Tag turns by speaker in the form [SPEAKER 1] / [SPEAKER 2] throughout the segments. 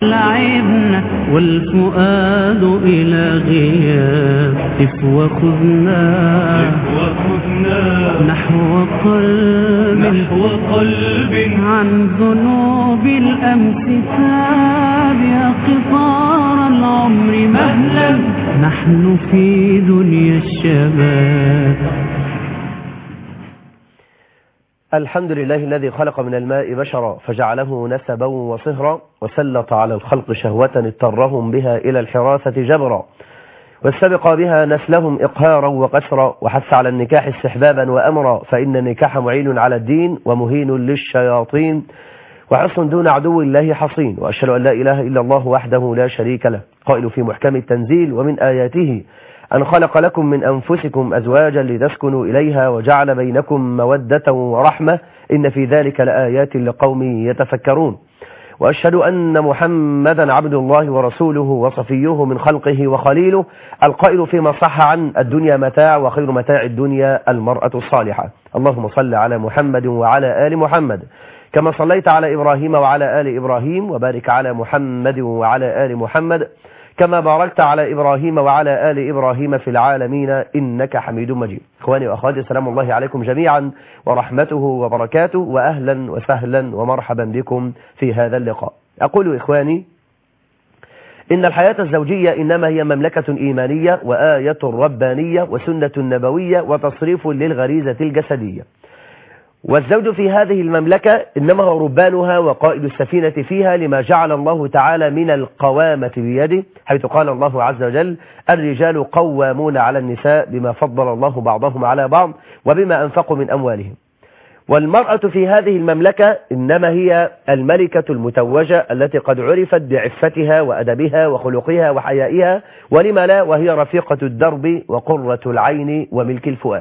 [SPEAKER 1] لعبنا والفؤاد إلى غياب قف وخذنا
[SPEAKER 2] وخذنا
[SPEAKER 1] نحو قلب
[SPEAKER 2] نحو قلب
[SPEAKER 1] عن ذنوب الأمس تاب يا قطار العمر مهلا نحن في دنيا الشباب
[SPEAKER 3] الحمد لله الذي خلق من الماء بشرا فجعله نسبا وصهرا وسلط على الخلق شهوة اضطرهم بها إلى الحراثة جبرا واستبق بها نسلهم إقهارا وقسرا وحث على النكاح استحبابا وأمرا فإن النكاح معين على الدين ومهين للشياطين وحصن دون عدو الله حصين وأشهد أن لا إله إلا الله وحده لا شريك له قائل في محكم التنزيل ومن آياته أن خلق لكم من أنفسكم أزواجا لتسكنوا إليها وجعل بينكم مودة ورحمة إن في ذلك لآيات لقوم يتفكرون وأشهد أن محمدا عبد الله ورسوله وصفيه من خلقه وخليله القائل فيما صح عن الدنيا متاع وخير متاع الدنيا المرأة الصالحة اللهم صل على محمد وعلى آل محمد كما صليت على إبراهيم وعلى آل إبراهيم وبارك على محمد وعلى آل محمد كما باركت على إبراهيم وعلى آل إبراهيم في العالمين إنك حميد مجيد إخواني وأخواتي سلام الله عليكم جميعا ورحمته وبركاته وأهلا وسهلا ومرحبا بكم في هذا اللقاء أقول إخواني إن الحياة الزوجية إنما هي مملكة إيمانية وآية ربانية وسنة نبوية وتصريف للغريزة الجسدية والزوج في هذه المملكة إنما هو ربانها وقائد السفينة فيها لما جعل الله تعالى من القوامة بيده حيث قال الله عز وجل الرجال قوامون على النساء بما فضل الله بعضهم على بعض وبما أنفقوا من أموالهم والمرأة في هذه المملكة إنما هي الملكة المتوجة التي قد عرفت بعفتها وأدبها وخلقها وحيائها ولما لا وهي رفيقة الدرب وقرة العين وملك الفؤاد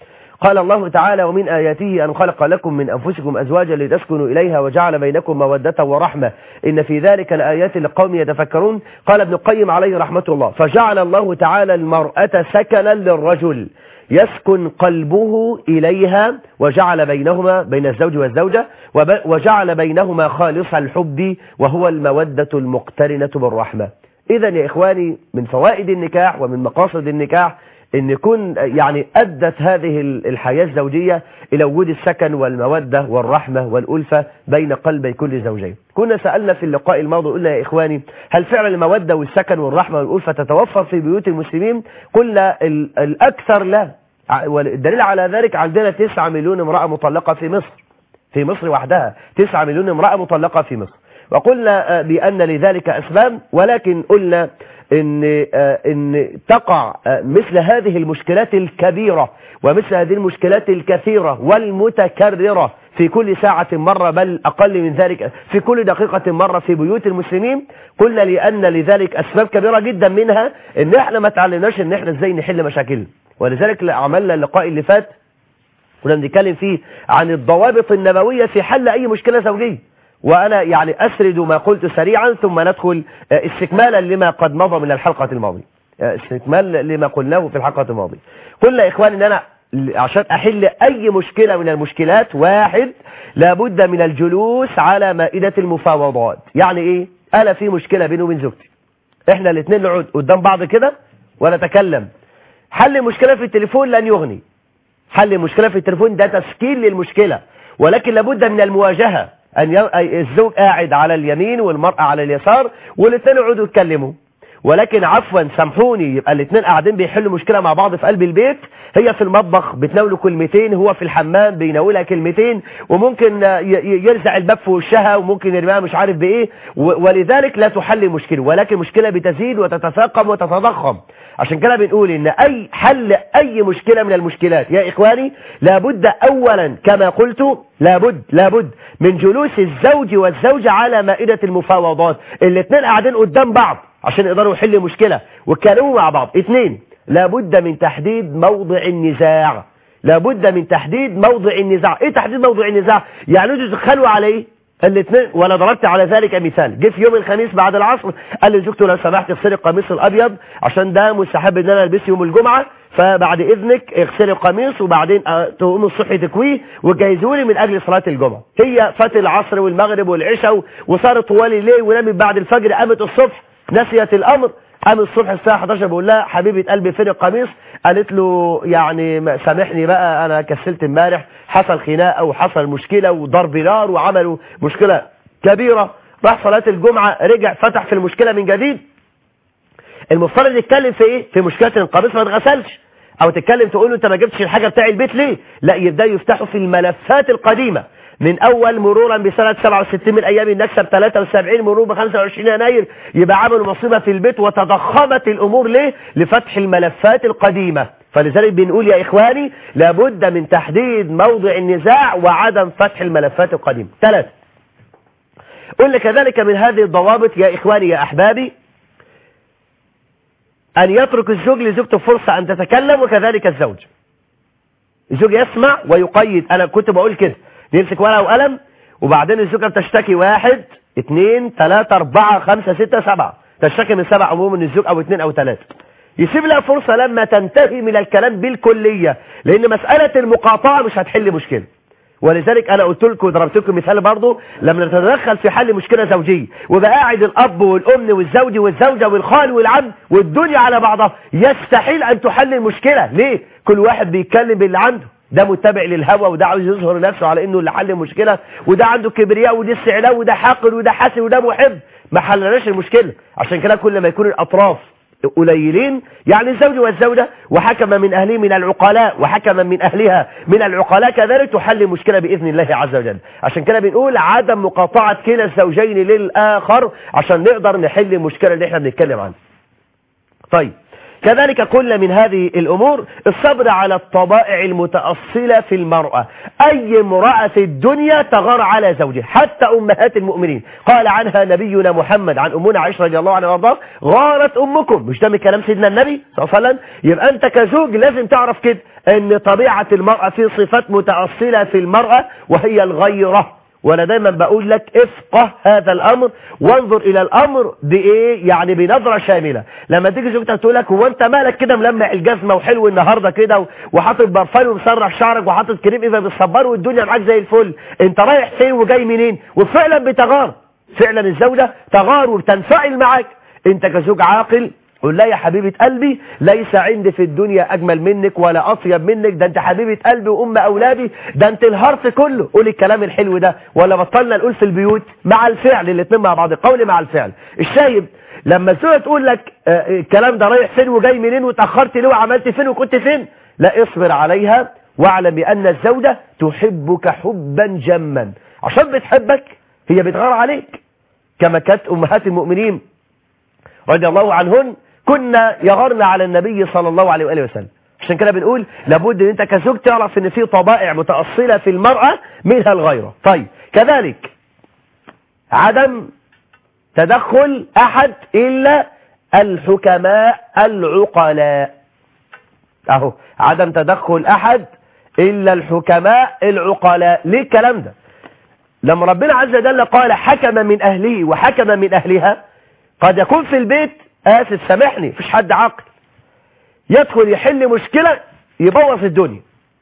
[SPEAKER 3] قال الله تعالى ومن آياته أن خلق لكم من أنفسكم أزواجا لتسكنوا إليها وجعل بينكم مودة ورحمة إن في ذلك لآيات لقوم يتفكرون قال ابن القيم عليه رحمة الله فجعل الله تعالى المرأة سكنا للرجل يسكن قلبه إليها وجعل بينهما بين الزوج والزوجة وجعل بينهما خالص الحب وهو المودة المقترنة بالرحمة إذا يا إخواني من فوائد النكاح ومن مقاصد النكاح ان يكون يعني ادت هذه الحياة الزوجية الى وجود السكن والمودة والرحمة والألفة بين قلبي كل زوجين كنا سألنا في اللقاء الماضي قلنا يا إخواني هل فعلا المودة والسكن والرحمة والألفة تتوفر في بيوت المسلمين قلنا الأكثر لا والدليل على ذلك عندنا 9 مليون امرأة مطلقة في مصر في مصر وحدها 9 مليون امرأة مطلقة في مصر وقلنا بأن لذلك أسباب ولكن قلنا ان ان تقع مثل هذه المشكلات الكبيرة ومثل هذه المشكلات الكثيرة والمتكررة في كل ساعة مرة بل أقل من ذلك في كل دقيقة مرة في بيوت المسلمين قلنا لأن لذلك أسباب كبيرة جدا منها ان احنا ما تعلمناش ان احنا ازاي نحل مشاكلنا ولذلك عملنا اللقاء اللي فات كنا بنتكلم فيه عن الضوابط النبوية في حل أي مشكلة زوجية وأنا يعني أسرد ما قلت سريعا ثم ندخل استكمالا لما قد مضى من الحلقة الماضية استكمال لما قلناه في الحلقة الماضية قلنا يا إخواني أن أنا عشان أحل أي مشكلة من المشكلات واحد لابد من الجلوس على مائدة المفاوضات يعني إيه أنا في مشكلة بيني وبين زوجتي إحنا الاثنين نقعد قدام بعض كده ونتكلم حل المشكلة في التليفون لن يغني حل المشكلة في التليفون ده تسكيل للمشكلة ولكن لابد من المواجهة أن الزوج قاعد على اليمين والمرأة على اليسار والاثنين يقعدوا يتكلموا ولكن عفوا سامحوني يبقى الاثنين قاعدين بيحلوا مشكلة مع بعض في قلب البيت هي في المطبخ بتناوله كلمتين هو في الحمام بيناولها كلمتين وممكن يرزع الباب في وشها وممكن يرميها مش عارف بايه ولذلك لا تحل المشكلة ولكن المشكلة بتزيد وتتفاقم وتتضخم عشان كده بنقول ان اي حل اي مشكلة من المشكلات يا اخواني لابد اولا كما قلت لابد لابد من جلوس الزوج والزوجة على مائدة المفاوضات الاثنين قاعدين قدام بعض عشان يقدروا يحلوا مشكلة ويتكلموا مع بعض اثنين لابد من تحديد موضع النزاع لابد من تحديد موضع النزاع ايه تحديد موضع النزاع يعني انتوا تتخلوا على ايه الاثنين وانا ضربت على ذلك مثال جه في يوم الخميس بعد العصر قال لي زوجته لو سمحت اغسلي القميص الابيض عشان ده مستحب ان انا البسه يوم الجمعه فبعد اذنك اغسلي القميص وبعدين آه، تقوم الصبح تكويه وجهزوا لي من اجل صلاه الجمعه هي فات العصر والمغرب والعشاء و- وصارت طوال الليل ونامت بعد الفجر قامت الصبح نسيت الامر قام الصبح الساعه 11 بقول لها حبيبه قلبي فين القميص قالت له يعني ما- سامحني بقى انا كسلت امبارح حصل خناقه وحصل مشكله وضرب نار وعملوا مشكله كبيره راح صلاه الجمعه رجع فتح في المشكله من جديد المفترض يتكلم في ايه في مشكله إن القميص ما اتغسلش او تتكلم تقول له انت ما جبتش الحاجه بتاع البيت ليه لا يبدا يفتحوا في الملفات القديمه من اول مرورا بسنه 67 من ايام النكسه ب 73 مرور ب 25 يناير يبقى عملوا مصيبه في البيت وتضخمت الامور ليه لفتح الملفات القديمه فلذلك بنقول يا اخواني لابد من تحديد موضع النزاع وعدم فتح الملفات القديمه ثلاثه قلنا كذلك من هذه الضوابط يا إخواني يا أحبابي أن يترك الزوج لزوجته فرصة أن تتكلم وكذلك الزوج الزوج يسمع ويقيد أنا كنت بقول كده نمسك ورقة وقلم وبعدين الزوجة بتشتكي واحد اثنين ثلاثة أربعة خمسة ستة سبعة تشتكي من سبع أمور من الزوج أو اثنين أو ثلاثة يسيب لها فرصة لما تنتهي من الكلام بالكلية لأن مسألة المقاطعة مش هتحل مشكلة ولذلك انا قلت لكم ضربت لكم مثال برضه لما نتدخل في حل مشكله زوجيه وبقى قاعد الاب والام والزوج والزوجه والخال والعم والدنيا على بعضها يستحيل ان تحل المشكله ليه كل واحد بيتكلم باللي عنده ده متبع للهوى وده عاوز يظهر نفسه على انه اللي حل المشكله وده عنده كبرياء وده استعلاء وده حاقد وده حاسد وده محب ما حلناش المشكله عشان كده كل ما يكون الاطراف قليلين يعني الزوج والزوجة وحكم من أهله من العقلاء وحكم من أهلها من العقلاء كذلك تحل المشكلة بإذن الله عز وجل عشان كده بنقول عدم مقاطعة كلا الزوجين للآخر عشان نقدر نحل المشكلة اللي احنا بنتكلم عنها طيب كذلك كل من هذه الأمور الصبر على الطبائع المتأصلة في المرأة أي امرأة في الدنيا تغار على زوجها حتى أمهات المؤمنين قال عنها نبينا محمد عن أمنا عائشة رضي الله عنها وارضاها غارت أمكم مش ده من كلام سيدنا النبي صلى الله عليه وسلم يبقى أنت كزوج لازم تعرف كده أن طبيعة المرأة في صفات متأصلة في المرأة وهي الغيرة وانا دايما بقول لك افقه هذا الامر وانظر الى الامر بايه يعني بنظره شامله لما تيجي زوجتك تقول لك هو انت مالك كده ملمع الجزمه وحلو النهارده كده و- وحاطط برفان ومسرح شعرك وحاطط كريم ايفا بالصبار والدنيا معاك زي الفل انت رايح فين وجاي منين وفعلا بتغار فعلا الزوجه تغار وبتنفعل معاك انت كزوج عاقل قول لا يا حبيبة قلبي ليس عندي في الدنيا أجمل منك ولا أطيب منك ده أنت حبيبة قلبي وأم أولادي ده أنت الهرس كله قولي الكلام الحلو ده ولا بطلنا نقول في البيوت مع الفعل الاثنين مع بعض القول مع الفعل الشايب لما الزوجة تقول لك آه، الكلام ده رايح فين وجاي منين وتأخرت ليه وعملت فين وكنت فين لا اصبر عليها واعلم بأن الزوجة تحبك حبا جما عشان بتحبك هي بتغار عليك كما كانت أمهات المؤمنين رضي الله عنهن كنا يغرن على النبي صلى الله عليه وآله وسلم عشان كده بنقول لابد ان انت كزوج تعرف ان في طبائع متأصلة في المرأة منها الغيرة طيب كذلك عدم تدخل احد الا الحكماء العقلاء اهو عدم تدخل احد الا الحكماء العقلاء ليه الكلام ده لما ربنا عز وجل قال حكم من اهله وحكم من اهلها قد يكون في البيت آسف سامحني مفيش حد عاقل يدخل يحل مشكلة يبوظ الدنيا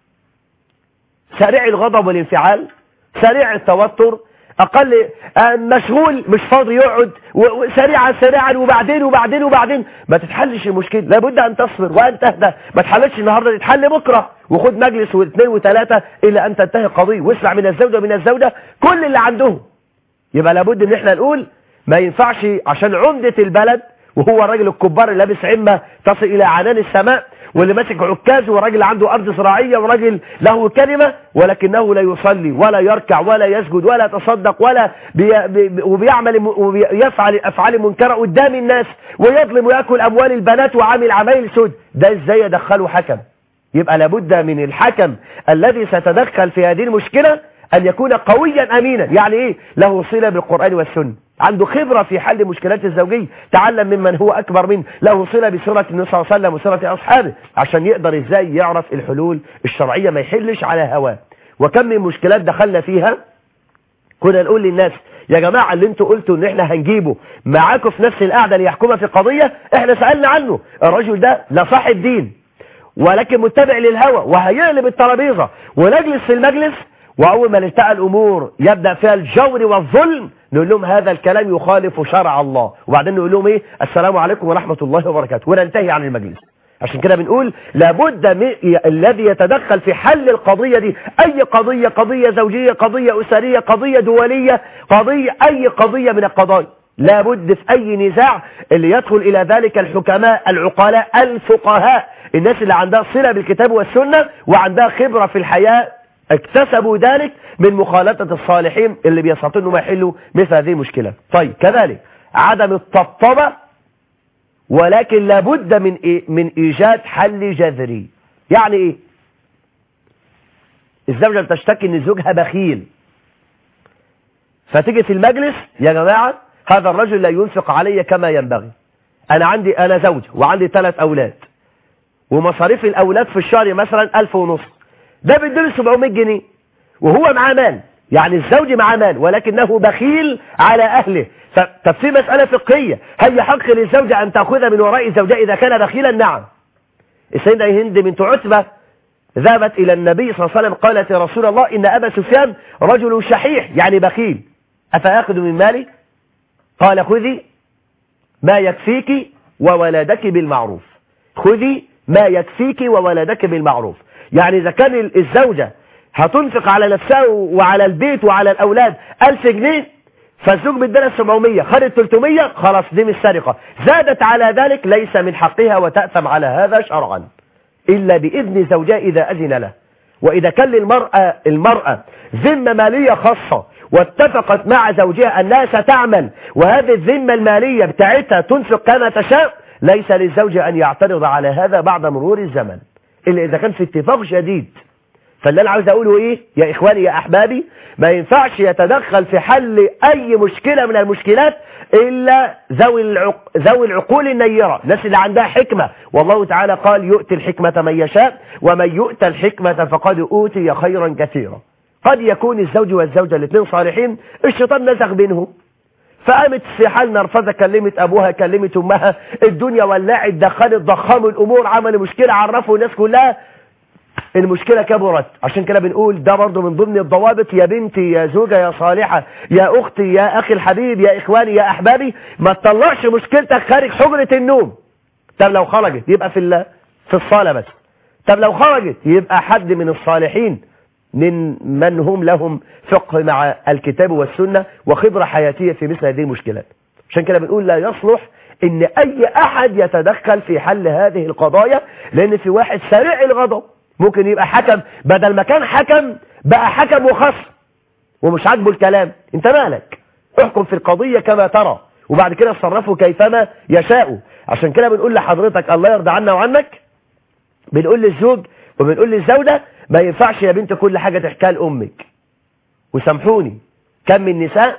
[SPEAKER 3] سريع الغضب والانفعال سريع التوتر أقل آه، مشغول مش فاضي يقعد و- وسريعا سريعا وبعدين وبعدين وبعدين ما تتحلش المشكلة لابد أن تصبر وأن تهدى ما تحلش النهاردة تتحل بكرة وخد مجلس واثنين وثلاثة إلى أن تنتهي القضية واسمع من الزوجة ومن الزوجة كل اللي عندهم يبقى لابد ان احنا نقول ما ينفعش عشان عمدة البلد وهو الراجل الكبار اللي لابس عمة تصل الى عنان السماء واللي ماسك عكاز وراجل عنده ارض زراعية وراجل له كلمة ولكنه لا يصلي ولا يركع ولا يسجد ولا يتصدق ولا بي بي وبيعمل ويفعل افعال منكرة قدام الناس ويظلم وياكل اموال البنات وعامل عمايل سود ده ازاي يدخله حكم يبقى لابد من الحكم الذي سيتدخل في هذه المشكلة أن يكون قويا أمينا يعني إيه له صلة بالقرآن والسنة عنده خبرة في حل مشكلات الزوجية تعلم ممن هو أكبر منه له صلة بسورة النبي صلى الله عليه وسلم وسورة أصحابه عشان يقدر إزاي يعرف الحلول الشرعية ما يحلش على هواه وكم من مشكلات دخلنا فيها كنا نقول للناس يا جماعة اللي انتوا قلتوا ان احنا هنجيبه معاكم في نفس القعدة ليحكمها في قضية احنا سألنا عنه الرجل ده لا صاحب دين ولكن متبع للهوى وهيقلب الترابيزه ونجلس في المجلس واول ما نلتقى الامور يبدا فيها الجور والظلم نقول لهم هذا الكلام يخالف شرع الله وبعدين نقول لهم ايه السلام عليكم ورحمه الله وبركاته وننتهي عن المجلس عشان كده بنقول لابد من الذي يتدخل في حل القضية دي أي قضية قضية زوجية قضية أسرية قضية دولية قضية أي قضية من القضايا لابد في أي نزاع اللي يدخل إلى ذلك الحكماء العقلاء الفقهاء الناس اللي عندها صلة بالكتاب والسنة وعندها خبرة في الحياة اكتسبوا ذلك من مخالطة الصالحين اللي بيستطيعوا انهم يحلوا مثل هذه المشكلة طيب كذلك عدم الطبطبة ولكن لابد من إيه؟ من ايجاد حل جذري يعني ايه الزوجة بتشتكي ان زوجها بخيل فتيجي في المجلس يا جماعة هذا الرجل لا ينفق علي كما ينبغي انا عندي انا زوج وعندي ثلاث اولاد ومصاريف الاولاد في الشهر مثلا ألف ونص ده بيديله 700 جنيه وهو معاه مال يعني الزوج معاه مال ولكنه بخيل على اهله طب في مسألة فقهية هل يحق للزوجة أن تأخذ من وراء زوجها إذا كان بخيلا نعم السيدة هند بنت عتبة ذهبت إلى النبي صلى الله عليه وسلم قالت يا رسول الله إن أبا سفيان رجل شحيح يعني بخيل أفأخذ من مالي قال خذي ما يكفيك وولدك بالمعروف خذي ما يكفيك وولدك بالمعروف يعني إذا كان الزوجة هتنفق على نفسها وعلى البيت وعلى الأولاد ألف جنيه فالزوج بيدينا 700 خدت 300 خلاص دي مش سرقة زادت على ذلك ليس من حقها وتأثم على هذا شرعا إلا بإذن زوجها إذا أذن له وإذا كان للمرأة المرأة ذمة مالية خاصة واتفقت مع زوجها أنها ستعمل وهذه الذمة المالية بتاعتها تنفق كما تشاء ليس للزوج أن يعترض على هذا بعد مرور الزمن إلا إذا كان في اتفاق شديد فاللي أنا عاوز أقوله إيه يا إخواني يا أحبابي ما ينفعش يتدخل في حل أي مشكلة من المشكلات إلا ذوي العق... ذوي العقول النيرة الناس اللي عندها حكمة والله تعالى قال يؤتي الحكمة من يشاء ومن يؤتى الحكمة فقد أوتي خيرا كثيرا قد يكون الزوج والزوجة الاثنين صالحين الشيطان نزغ بينهم فقامت في حال نرفزة كلمت أبوها كلمت أمها الدنيا ولعت دخلت ضخموا الأمور عملوا مشكلة عرفوا الناس كلها المشكلة كبرت عشان كده بنقول ده برضه من ضمن الضوابط يا بنتي يا زوجة يا صالحة يا أختي يا أخي الحبيب يا إخواني يا أحبابي ما تطلعش مشكلتك خارج حجرة النوم طب لو خرجت يبقى في في الصالة بس طب لو خرجت يبقى حد من الصالحين من من هم لهم فقه مع الكتاب والسنة وخبرة حياتية في مثل هذه المشكلات عشان كده بنقول لا يصلح ان اي احد يتدخل في حل هذه القضايا لان في واحد سريع الغضب ممكن يبقى حكم بدل ما كان حكم بقى حكم وخصم ومش عاجبه الكلام انت مالك احكم في القضية كما ترى وبعد كده تصرفوا كيفما يشاء عشان كده بنقول لحضرتك الله يرضى عنا وعنك بنقول للزوج وبنقول للزوجة ما ينفعش يا بنت كل حاجة تحكيها لأمك وسامحوني كم من نساء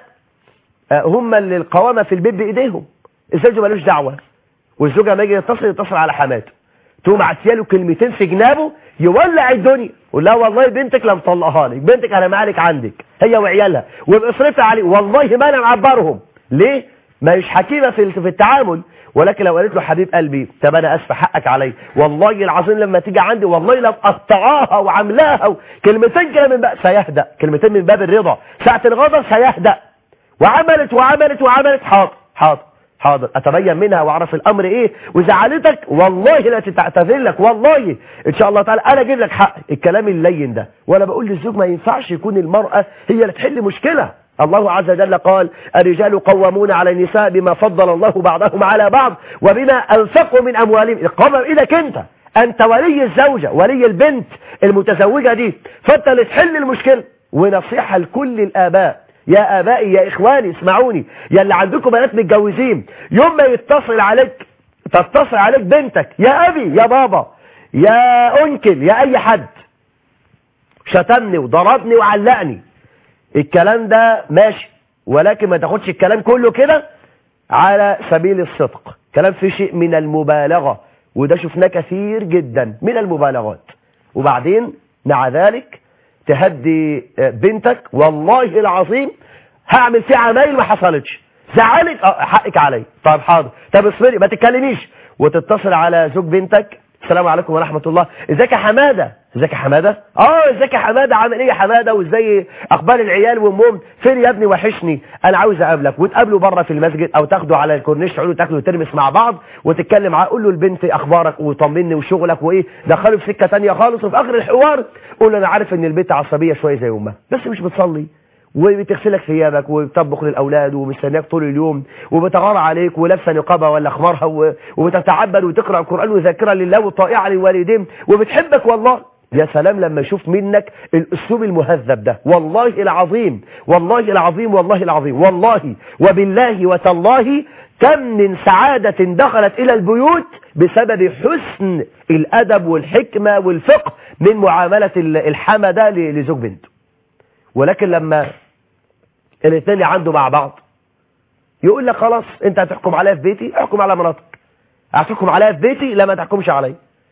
[SPEAKER 3] هم اللي القوامة في البيت بإيديهم الزوج ملوش دعوة والزوجة ما يجي يتصل يتصل على حماته تقوم عسياله كلمتين في جنابه يولع الدنيا يقول لها والله بنتك لم طلقها لك بنتك انا مالك عندك هي وعيالها وباصرفها عليه والله ما انا معبرهم ليه ما مش حكيمه في في التعامل ولكن لو قالت له حبيب قلبي طب انا اسف حقك علي والله العظيم لما تيجي عندي والله لو قطعاها وعاملاها كلمتين كده من باب سيهدأ كلمتين من باب الرضا ساعه الغضب سيهدأ وعملت وعملت وعملت حاضر حاضر حاضر اتبين منها واعرف الامر ايه وزعلتك والله لا تعتذر لك والله ان شاء الله تعالى انا اجيب لك حق الكلام اللين ده وانا بقول للزوج ما ينفعش يكون المرأة هي اللي تحل مشكلة الله عز وجل قال الرجال قوامون على النساء بما فضل الله بعضهم على بعض وبما انفقوا من اموالهم القمر ايدك انت انت ولي الزوجة ولي البنت المتزوجة دي فانت اللي تحل المشكلة ونصيحة لكل الاباء يا آبائي يا إخواني اسمعوني يا اللي عندكم بنات متجوزين يوم ما يتصل عليك تتصل عليك بنتك يا أبي يا بابا يا أنكل يا أي حد شتمني وضربني وعلقني الكلام ده ماشي ولكن ما تاخدش الكلام كله كده على سبيل الصدق كلام في شيء من المبالغة وده شفناه كثير جدا من المبالغات وبعدين مع ذلك تهدي بنتك والله العظيم هعمل فيه عمايل ما حصلتش زعلك حقك علي طب حاضر طب اصبري ما تتكلميش وتتصل على زوج بنتك السلام عليكم ورحمة الله ازيك يا حمادة ازيك يا حمادة اه ازيك يا حمادة عامل ايه يا حمادة وازاي اخبار العيال وامهم فين يا ابني وحشني انا عاوز اقابلك وتقابلوا بره في المسجد او تاخدوا على الكورنيش تقعدوا تاكلوا ترمس مع بعض وتتكلم معاه قول له البنت اخبارك وطمني وشغلك وايه دخله في سكة تانية خالص وفي اخر الحوار قول له انا عارف ان البنت عصبية شوية زي امها بس مش بتصلي وبتغسلك ثيابك وبتطبخ للاولاد ومستنياك طول اليوم وبتغار عليك ولابسه نقابها ولا خمارها و- وبتتعبد وتقرا القران وذاكره لله وطائعه للوالدين وبتحبك والله يا سلام لما يشوف منك الاسلوب المهذب ده والله العظيم والله العظيم والله العظيم والله وبالله وتالله كم من سعادة دخلت إلى البيوت بسبب حسن الأدب والحكمة والفقه من معاملة الحمدة لزوج بنته ولكن لما الاثنين عنده مع بعض يقول لك خلاص انت هتحكم عليا في بيتي احكم على مراتك هتحكم عليا في بيتي لا ما تحكمش عليا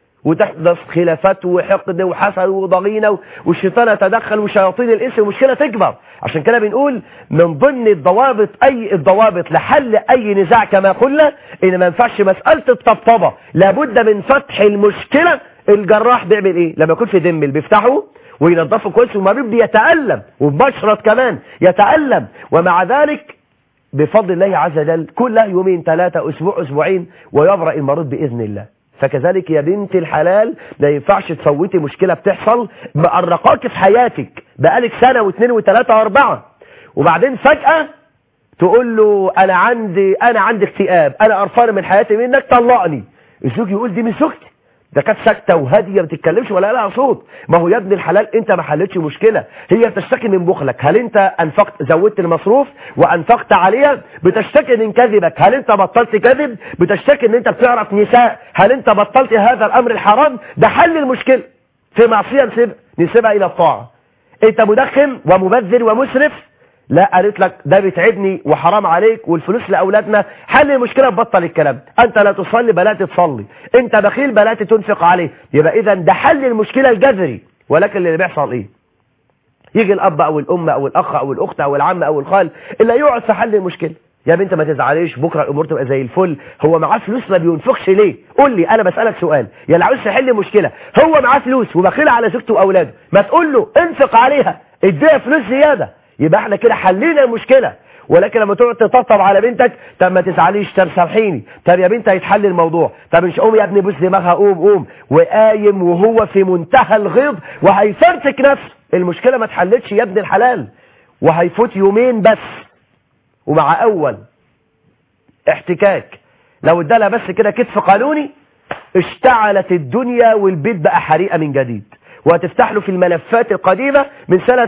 [SPEAKER 3] وتحدث خلافات وحقد وحسد وضغينة والشيطان يتدخل وشياطين الانس والمشكلة تكبر عشان كده بنقول من ضمن الضوابط اي الضوابط لحل اي نزاع كما قلنا ان ما ينفعش مسألة الطبطبة لابد من فتح المشكلة الجراح بيعمل ايه لما يكون في دم بيفتحه وينظفه كويس والمريض بيتألم وبشرط كمان يتألم ومع ذلك بفضل الله عز وجل كل يومين ثلاثة أسبوع أسبوعين ويبرأ المريض بإذن الله فكذلك يا بنت الحلال ما ينفعش تفوتي مشكلة بتحصل مقرقاك في حياتك بقالك سنة واثنين وثلاثة واربعة وبعدين فجأة تقول له أنا عندي أنا عندي اكتئاب أنا قرفان من حياتي منك طلقني الزوج يقول دي مش زوجتي ده كانت ساكته وهاديه ما بتتكلمش ولا لها صوت ما هو يا ابن الحلال انت ما حلتش مشكله هي بتشتكي من بخلك هل انت انفقت زودت المصروف وانفقت عليها بتشتكي من كذبك هل انت بطلت كذب بتشتكي ان انت بتعرف نساء هل انت بطلت هذا الامر الحرام ده حل المشكله في معصيه نسيب نسيبها الى الطاعه انت مدخن ومبذر ومسرف لا قالت لك ده بيتعبني وحرام عليك والفلوس لاولادنا حل المشكله بطل الكلام انت لا تصلي بلات تصلي انت بخيل بلات تنفق عليه يبقى اذا ده حل المشكله الجذري ولكن اللي بيحصل ايه يجي الاب او الام او الاخ او الاخت او العم او الخال اللي يقعد في حل المشكله يا بنت ما تزعليش بكره الامور تبقى زي الفل هو معاه فلوس ما بينفقش ليه قول لي انا بسالك سؤال يا اللي عاوز تحل مشكله هو معاه فلوس وبخيل على زوجته واولاده ما تقول له انفق عليها اديها فلوس زياده يبقى احنا كده حلينا المشكله ولكن لما تقعد تطبطب على بنتك طب ما تزعليش طب سامحيني طب يا بنت هيتحل الموضوع طب مش قوم يا ابني بص دماغها قوم قوم وقايم وهو في منتهى الغيظ وهيفرتك نفسه المشكله ما اتحلتش يا ابن الحلال وهيفوت يومين بس ومع اول احتكاك لو ادالها بس كده كتف قانوني اشتعلت الدنيا والبيت بقى حريقه من جديد وهتفتح له في الملفات القديمة من سنة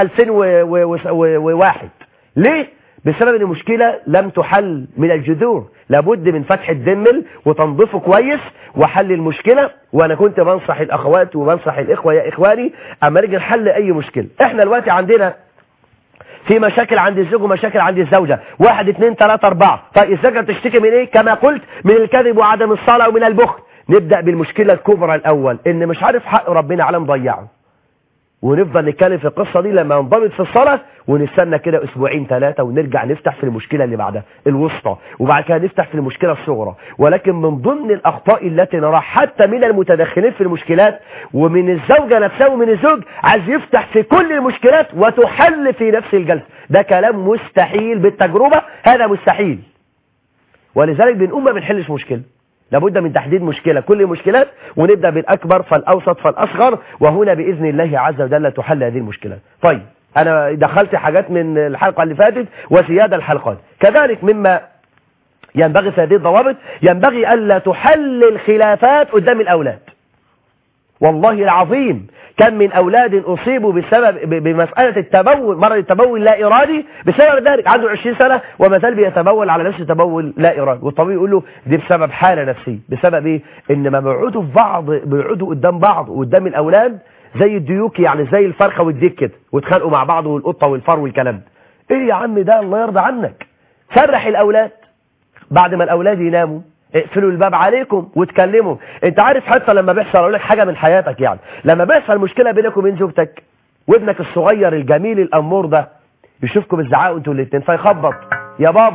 [SPEAKER 3] 2001 ليه؟ بسبب ان المشكلة لم تحل من الجذور لابد من فتح الدمل وتنظيفه كويس وحل المشكلة وانا كنت بنصح الاخوات وبنصح الاخوة يا اخواني اما نيجي نحل اي مشكلة احنا دلوقتي عندنا في مشاكل عند الزوج ومشاكل عند الزوجة واحد اتنين تلاتة اربعة طيب الزوجة بتشتكي من ايه كما قلت من الكذب وعدم الصلاة ومن البخل نبدأ بالمشكلة الكبرى الأول إن مش عارف حق ربنا على مضيعه ونفضل نتكلم في القصة دي لما ننضبط في الصلاة ونستنى كده أسبوعين ثلاثة ونرجع نفتح في المشكلة اللي بعدها الوسطى وبعد كده نفتح في المشكلة الصغرى ولكن من ضمن الأخطاء التي نراها حتى من المتدخلين في المشكلات ومن الزوجة نفسها ومن الزوج عايز يفتح في كل المشكلات وتحل في نفس الجلسة ده كلام مستحيل بالتجربة هذا مستحيل ولذلك بنقوم ما بنحلش مشكلة لابد من تحديد مشكلة كل المشكلات ونبدأ بالأكبر فالأوسط فالأصغر وهنا بإذن الله عز وجل تحل هذه المشكلات طيب أنا دخلت حاجات من الحلقة اللي فاتت وزيادة الحلقات كذلك مما ينبغي في هذه الضوابط ينبغي ألا تحل الخلافات قدام الأولاد والله العظيم كم من أولاد أصيبوا بسبب بمسألة التبول مرض التبول لا إرادي بسبب ذلك عنده 20 سنة وما زال بيتبول على نفس تبول لا إرادي والطبيب يقول له دي بسبب حالة نفسية بسبب إيه إن ما بيقعدوا في بعض بيقعدوا قدام بعض وقدام الأولاد زي الديوك يعني زي الفرخة والديك كده واتخانقوا مع بعض والقطة والفار والكلام ده إيه يا عم ده الله يرضى عنك فرح الأولاد بعد ما الأولاد يناموا اقفلوا الباب عليكم وتكلموا انت عارف حتى لما بيحصل اقول لك حاجه من حياتك يعني لما بيحصل مشكله بينك وبين زوجتك وابنك الصغير الجميل الامور ده يشوفكم بالزعاق انتوا الاثنين فيخبط يا بابا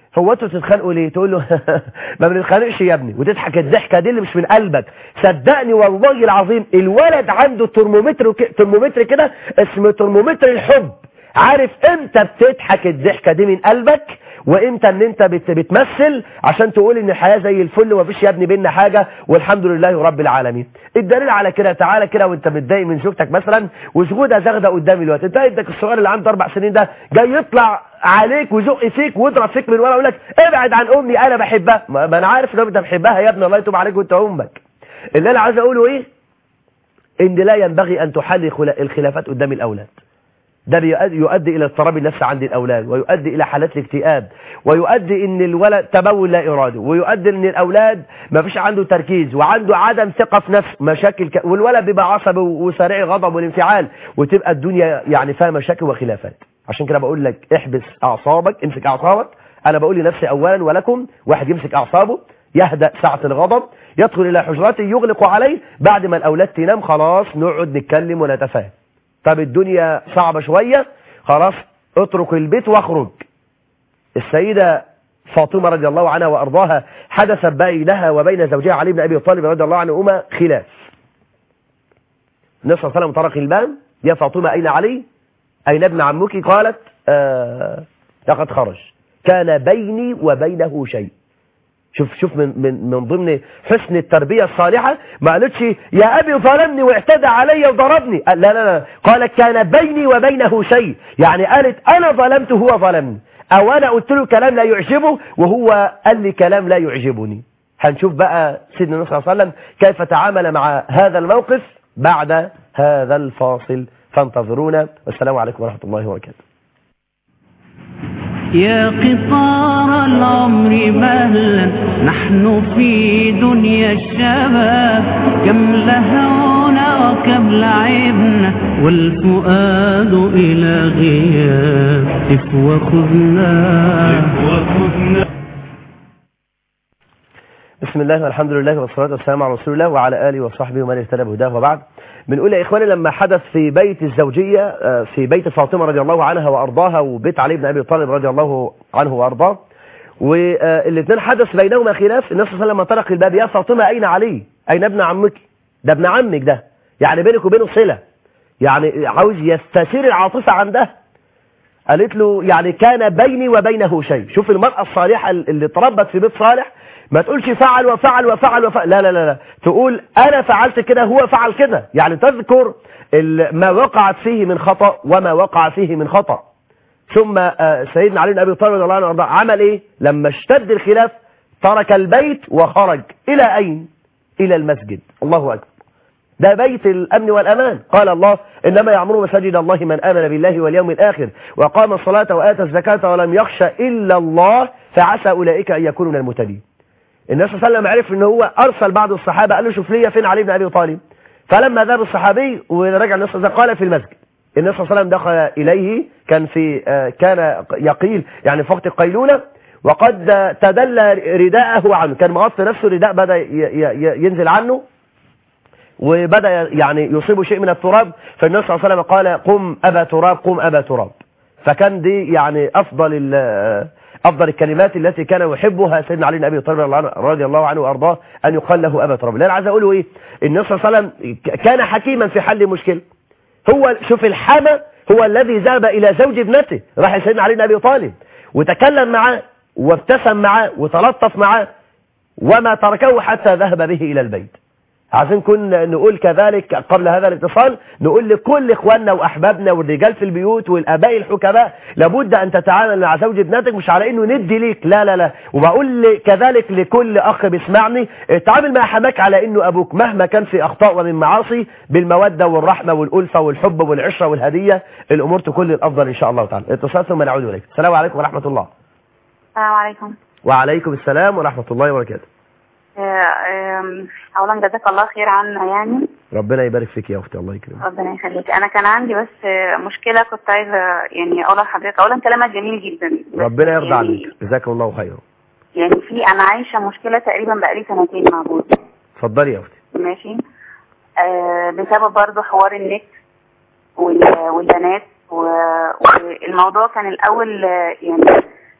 [SPEAKER 3] هو انتوا تتخانقوا ليه تقول له ما بنتخانقش يا ابني وتضحك الضحكه دي اللي مش من قلبك صدقني والله العظيم الولد عنده ترمومتر وك... ترمومتر كده اسمه ترمومتر الحب عارف امتى بتضحك الضحكه دي من قلبك وامتى ان انت بت... بتمثل عشان تقول ان الحياه زي الفل ومفيش يا ابني بينا حاجه والحمد لله رب العالمين الدليل على كده تعالى كده وانت متضايق من زوجتك مثلا وزوجها زغده قدامي الوقت انت ابنك الصغير اللي عنده اربع سنين ده جاي يطلع عليك ويزق فيك ويضرب فيك من ورا ويقول لك ابعد عن امي انا بحبها ما ما انا عارف ان انت بتحبها يا ابني الله يتوب عليك وانت امك اللي انا عايز اقوله ايه ان لا ينبغي ان تحل خلا- الخلافات قدام الاولاد ده بيؤدي يؤدي الى اضطراب النفس عند الاولاد ويؤدي الى حالات الاكتئاب ويؤدي ان الولد تبول لا ارادي ويؤدي ان الاولاد ما فيش عنده تركيز وعنده عدم ثقه في نفسه مشاكل ك... والولد بيبقى عصبي وسريع الغضب والانفعال وتبقى الدنيا يعني فيها مشاكل وخلافات عشان كده بقول لك احبس اعصابك امسك اعصابك انا بقول لنفسي اولا ولكم واحد يمسك اعصابه يهدأ ساعة الغضب يدخل الى حجراته يغلق عليه بعد ما الاولاد تنام خلاص نقعد نتكلم ونتفاهم طب الدنيا صعبة شوية خلاص اترك البيت واخرج السيدة فاطمة رضي الله عنها وأرضاها حدث بينها وبين زوجها علي بن أبي طالب رضي الله عنهما خلاف النبي صلى الله عليه وسلم طرق الباب يا فاطمة أين علي أين ابن عمك قالت آه لقد خرج كان بيني وبينه شيء شوف شوف من من من ضمن حسن التربيه الصالحه ما قالتش يا ابي ظلمني واعتدى علي وضربني قال لا لا لا قالت كان بيني وبينه شيء يعني قالت انا ظلمته هو ظلمني او انا قلت له كلام لا يعجبه وهو قال لي كلام لا يعجبني هنشوف بقى سيدنا النبي صلى الله عليه وسلم كيف تعامل مع هذا الموقف بعد هذا الفاصل فانتظرونا والسلام عليكم ورحمه الله وبركاته
[SPEAKER 1] يا قطار العمر مهلا نحن في دنيا الشباب كم لهونا وكم لعبنا والفؤاد إلى غياب إف وخذنا
[SPEAKER 2] وخذنا
[SPEAKER 3] بسم الله والحمد لله والصلاة والسلام على رسول الله وعلى آله وصحبه ومن اهتدى بهداه وبعد بنقول يا إخواني لما حدث في بيت الزوجية آه، في بيت فاطمة رضي الله عنها وأرضاها وبيت علي بن أبي طالب رضي الله عنه وأرضاه والاثنين حدث بينهما خلاف النبي صلى الله عليه وسلم طرق الباب يا فاطمة أين علي أين ابن عمك ده ابن عمك ده يعني بينك وبينه صلة يعني عاوز يستثير العاطفة عندها قالت له يعني كان بيني وبينه شيء شوف المرأة الصالحة اللي اتربت في بيت صالح ما تقولش فعل وفعل وفعل وفعل لا لا لا, لا. تقول أنا فعلت كده هو فعل كده يعني تذكر ال- ما وقعت فيه من خطأ وما وقع فيه من خطأ ثم آه، سيدنا علي بن أبي طالب رضي الله عنه وأرضاه عمل إيه لما اشتد الخلاف ترك البيت وخرج إلى أين إلى المسجد الله أكبر ده بيت الأمن والأمان قال الله إنما يعمر مساجد الله من آمن بالله واليوم الآخر وقام الصلاة وآتى الزكاة ولم يخشى إلا الله فعسى أولئك أن يكونوا من المهتدين النبي صلى الله عليه وسلم عرف ان هو ارسل بعض الصحابه قال له شوف لي فين علي بن ابي طالب فلما ذهب الصحابي ورجع النبي صلى الله عليه وسلم قال في المسجد النبي صلى الله عليه وسلم دخل اليه كان في آه، كان يقيل يعني في وقت القيلوله وقد تدلى رداءه عنه كان مغطي نفسه الرداء بدا ي- ي- ينزل عنه وبدا يعني يصيب شيء من التراب فالنبي صلى الله عليه وسلم قال قم ابا تراب قم ابا تراب فكان دي يعني افضل ال- افضل الكلمات التي كان يحبها سيدنا علي بن ابي طالب رضي الله عنه- رضي الله عنه وارضاه ان يقال له ابا تراب اللي انا عايز اقوله ايه النبي صلى الله عليه وسلم ك- كان حكيما في حل مشكله هو شوف الحمى هو الذي ذهب الى زوج ابنته راح سيدنا علي بن ابي طالب وتكلم معاه وابتسم معاه وتلطف معاه وما تركه حتى ذهب به الى البيت عايزين كنا نقول كذلك قبل هذا الاتصال نقول لكل اخواننا واحبابنا والرجال في البيوت والاباء الحكماء لابد ان تتعامل مع زوج ابنتك مش على انه ندي ليك لا لا لا وبقول ل- كذلك لكل اخ بيسمعني اتعامل مع حماك على انه ابوك مهما كان في اخطاء ومن معاصي بالموده والرحمه والالفه والحب والعشره والهديه الامور تكون الافضل ان شاء الله تعالى اتصال ثم نعود اليك السلام عليكم ورحمه الله
[SPEAKER 4] السلام عليكم
[SPEAKER 3] وعليكم السلام ورحمه الله وبركاته
[SPEAKER 4] آه، آم، اولا جزاك الله خير عنا يعني
[SPEAKER 3] ربنا يبارك فيك يا اختي الله يكرمك
[SPEAKER 4] ربنا يخليك انا كان عندي بس آه، مشكله كنت عايزه يعني اقولها لحضرتك اولا كلامك جميل جدا بس
[SPEAKER 3] ربنا يرضى
[SPEAKER 4] يعني
[SPEAKER 3] عنك جزاكم الله خيرا
[SPEAKER 4] يعني في انا عايشه مشكله تقريبا بقالي سنتين مع جوزي
[SPEAKER 3] اتفضلي يا اختي
[SPEAKER 4] ماشي آه بسبب برضه حوار النت وال- والبنات و- والموضوع كان الاول آه، يعني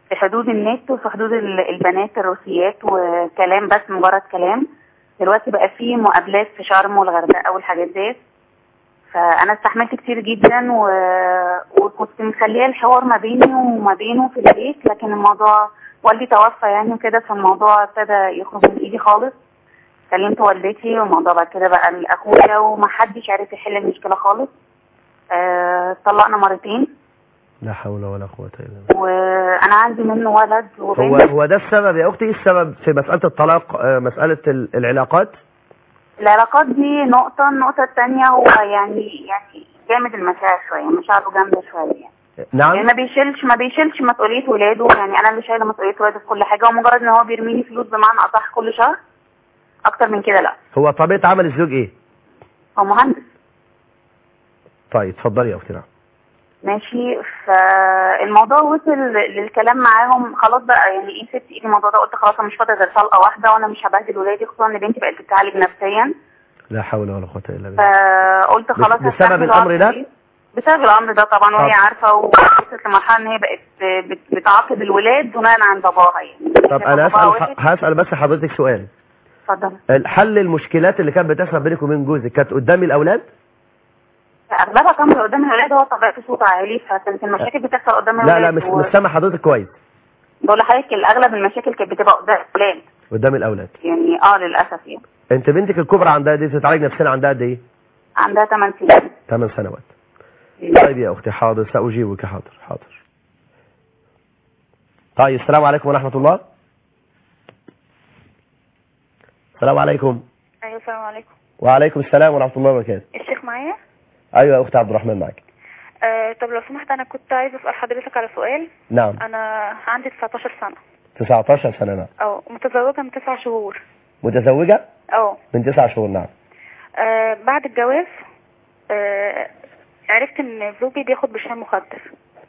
[SPEAKER 4] في حدود النت وفي حدود ال- البنات الروسيات وكلام بس مجرد كلام دلوقتي بقى فيه مقابلات في شرم والغردقه والحاجات ديت فانا استحملت كتير جدا و... وكنت مخليه الحوار ما بيني وما بينه في البيت لكن الموضوع والدي توفى يعني وكده فالموضوع ابتدى يخرج من ايدي خالص كلمت والدتي والموضوع بعد كده بقى لاخويا ومحدش عارف يحل المشكله خالص آه، طلقنا مرتين
[SPEAKER 3] لا حول ولا قوة إلا بالله
[SPEAKER 4] وانا عندي منه ولد
[SPEAKER 3] هو
[SPEAKER 4] وبنت
[SPEAKER 3] هو ده السبب يا أختي إيه السبب في مسألة الطلاق آه، مسألة ال- العلاقات
[SPEAKER 4] العلاقات دي نقطة النقطة التانية هو يعني يعني جامد المشاعر شوية مشاعره جامدة شوية يعني. يعني
[SPEAKER 3] نعم
[SPEAKER 4] ما بيشيلش ما بيشيلش مسؤولية ولاده يعني أنا اللي شايلة مسؤولية ولاده في كل حاجة ومجرد إن هو بيرمي لي فلوس بمعنى أصح كل شهر أكتر من كده لا
[SPEAKER 3] هو طبيعة عمل الزوج إيه
[SPEAKER 4] هو مهندس
[SPEAKER 3] طيب اتفضلي يا أختي نعم
[SPEAKER 4] ماشي فالموضوع وصل للكلام معاهم خلاص بقى يعني ايه سبت ايدي الموضوع ده قلت خلاص انا مش فاضيه غير طلقه واحده وانا مش هبهدل ولادي خصوصا ان بنتي بقت بتتعالج نفسيا
[SPEAKER 3] لا حول ولا قوة إلا بالله
[SPEAKER 4] فقلت خلاص
[SPEAKER 3] بسبب
[SPEAKER 4] هستحمل
[SPEAKER 3] الأمر ده؟
[SPEAKER 4] وأقعد في البيت. بسبب الامر ده طبعا وهي
[SPEAKER 3] طب.
[SPEAKER 4] عارفه ووصلت لمرحله ان هي بقت بت- بتعاقب الولاد بناء عن باباها يعني
[SPEAKER 3] طب
[SPEAKER 4] شايفة
[SPEAKER 3] أنا
[SPEAKER 4] باباها
[SPEAKER 3] هسأل
[SPEAKER 4] وحش.
[SPEAKER 3] هسأل بس حضرتك سؤال
[SPEAKER 4] اتفضل
[SPEAKER 3] الحل المشكلات اللي كانت بتحصل بينك وبين جوزك كانت قدام الأولاد
[SPEAKER 4] اغلبها كان قدام الولاد هو طبيعته صوت عالي فكانت المشاكل بتحصل قدام
[SPEAKER 3] لا
[SPEAKER 4] الولاد
[SPEAKER 3] لا مش
[SPEAKER 4] و-
[SPEAKER 3] مش سامع حضرتك كويس
[SPEAKER 4] بقول لحضرتك الاغلب المشاكل كانت بتبقى قدام الولاد
[SPEAKER 3] قدام الأولاد
[SPEAKER 4] يعني اه للاسف يعني
[SPEAKER 3] أنت بنتك الكبرى عندها دي بتتعالج نفسيا عندها قد إيه؟
[SPEAKER 4] عندها 8 سنين
[SPEAKER 3] 8 سنوات طيب يا أختي حاضر سأجيبك حاضر حاضر طيب السلام عليكم ورحمة الله السلام عليكم
[SPEAKER 5] ايوه السلام عليكم
[SPEAKER 3] وعليكم السلام ورحمة الله وبركاته
[SPEAKER 5] الشيخ معايا
[SPEAKER 3] أيوة يا أختي عبد الرحمن معك
[SPEAKER 5] آه طب لو سمحت انا كنت عايزه اسال حضرتك على سؤال
[SPEAKER 3] نعم
[SPEAKER 5] انا عندي 19 سنه
[SPEAKER 3] 19 سنة نعم
[SPEAKER 5] اه متزوجه من 9 شهور
[SPEAKER 3] متزوجة
[SPEAKER 5] اه
[SPEAKER 3] من 9 شهور نعم
[SPEAKER 5] آه، بعد الجواز آه عرفت ان زوجي بياخد برشام مخدر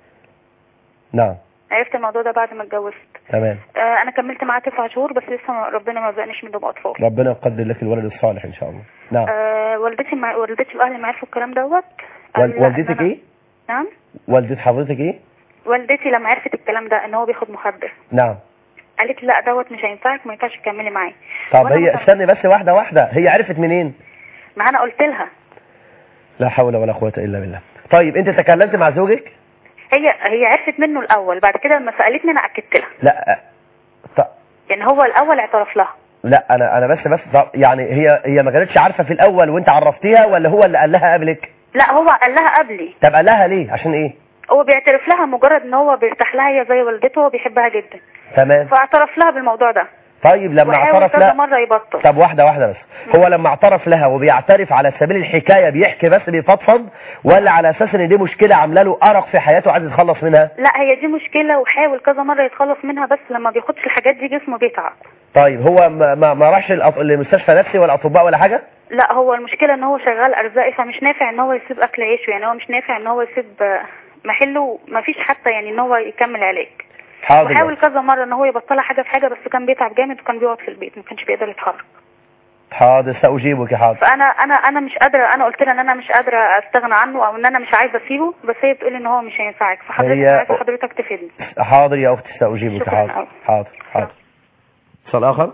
[SPEAKER 3] نعم
[SPEAKER 5] عرفت الموضوع ده بعد ما اتجوزت
[SPEAKER 3] تمام
[SPEAKER 5] آه انا كملت معاه 9 شهور بس لسه ما- ربنا ما رزقنيش منهم اطفال
[SPEAKER 3] ربنا يقدر لك الولد الصالح إن شاء الله نعم
[SPEAKER 5] آه والدتي مع والدتي واهلي ما عرفوا الكلام دوت
[SPEAKER 3] وال-
[SPEAKER 5] قالوا لا، إن
[SPEAKER 3] والدتك
[SPEAKER 5] أنا-
[SPEAKER 3] إيه؟
[SPEAKER 5] نعم
[SPEAKER 3] والدة حضرتك إيه؟
[SPEAKER 5] والدتي لما عرفت الكلام ده ان هو بياخد مخدر
[SPEAKER 3] نعم
[SPEAKER 5] قالت لي لا دوت مش هينفعك ما ينفعش تكملي معاه
[SPEAKER 3] طب
[SPEAKER 5] وأنا
[SPEAKER 3] هي
[SPEAKER 5] متف-
[SPEAKER 3] استني بس واحدة واحدة هي عرفت منين؟
[SPEAKER 5] ما انا قلت لها
[SPEAKER 3] لا حول ولا قوة إلا بالله طيب أنت تكلمت مع زوجك؟
[SPEAKER 5] هي هي عرفت منه الاول بعد كده لما سالتني انا اكدت لها
[SPEAKER 3] لا ط...
[SPEAKER 5] يعني هو الاول اعترف لها
[SPEAKER 3] لا انا انا بس بس طب يعني هي هي ما كانتش عارفه في الاول وانت عرفتيها ولا هو اللي قال لها قبلك
[SPEAKER 5] لا هو قال لها قبلي
[SPEAKER 3] طب قال لها ليه عشان ايه
[SPEAKER 5] هو بيعترف لها مجرد ان هو بيرتاح لها هي زي والدته هو بيحبها جدا
[SPEAKER 3] تمام
[SPEAKER 5] فاعترف لها بالموضوع ده
[SPEAKER 3] طيب لما
[SPEAKER 5] وحاول
[SPEAKER 3] اعترف
[SPEAKER 5] كذا
[SPEAKER 3] لها
[SPEAKER 5] مره يبطل
[SPEAKER 3] طب واحده واحده بس هو لما اعترف لها وبيعترف على سبيل الحكايه بيحكي بس بيفضفض ولا على اساس ان دي مشكله عامله له ارق في حياته عايز يتخلص منها
[SPEAKER 5] لا هي دي مشكله وحاول كذا مره يتخلص منها بس لما بياخدش الحاجات دي جسمه بيتعب
[SPEAKER 3] طيب هو ما, ما, ما راحش الأط- لمستشفى نفسي ولا اطباء ولا حاجه
[SPEAKER 5] لا هو المشكله ان هو شغال ارزاقي فمش نافع ان هو يسيب اكل عيشه يعني هو مش نافع ان هو يسيب آه، محله مفيش حتى يعني ان هو يكمل علاج
[SPEAKER 3] حاضر
[SPEAKER 5] وحاول
[SPEAKER 3] يا-
[SPEAKER 5] كذا مره ان هو يبطلها حاجه في حاجه بس كان بيتعب جامد وكان بيقعد في البيت ما كانش بيقدر يتحرك
[SPEAKER 3] حاضر ساجيبك حاضر
[SPEAKER 5] فانا انا انا مش قادره انا قلت لها ان انا مش قادره استغنى عنه او ان انا مش عايزه اسيبه بس هي بتقولي ان هو مش هينفعك فحضرتك
[SPEAKER 3] هي-
[SPEAKER 5] عايزه حضرتك تفيدني
[SPEAKER 3] حاضر يا اختي ساجيبك
[SPEAKER 5] شكراً
[SPEAKER 3] حاضر
[SPEAKER 5] أوي.
[SPEAKER 3] حاضر حاضر اتصال اخر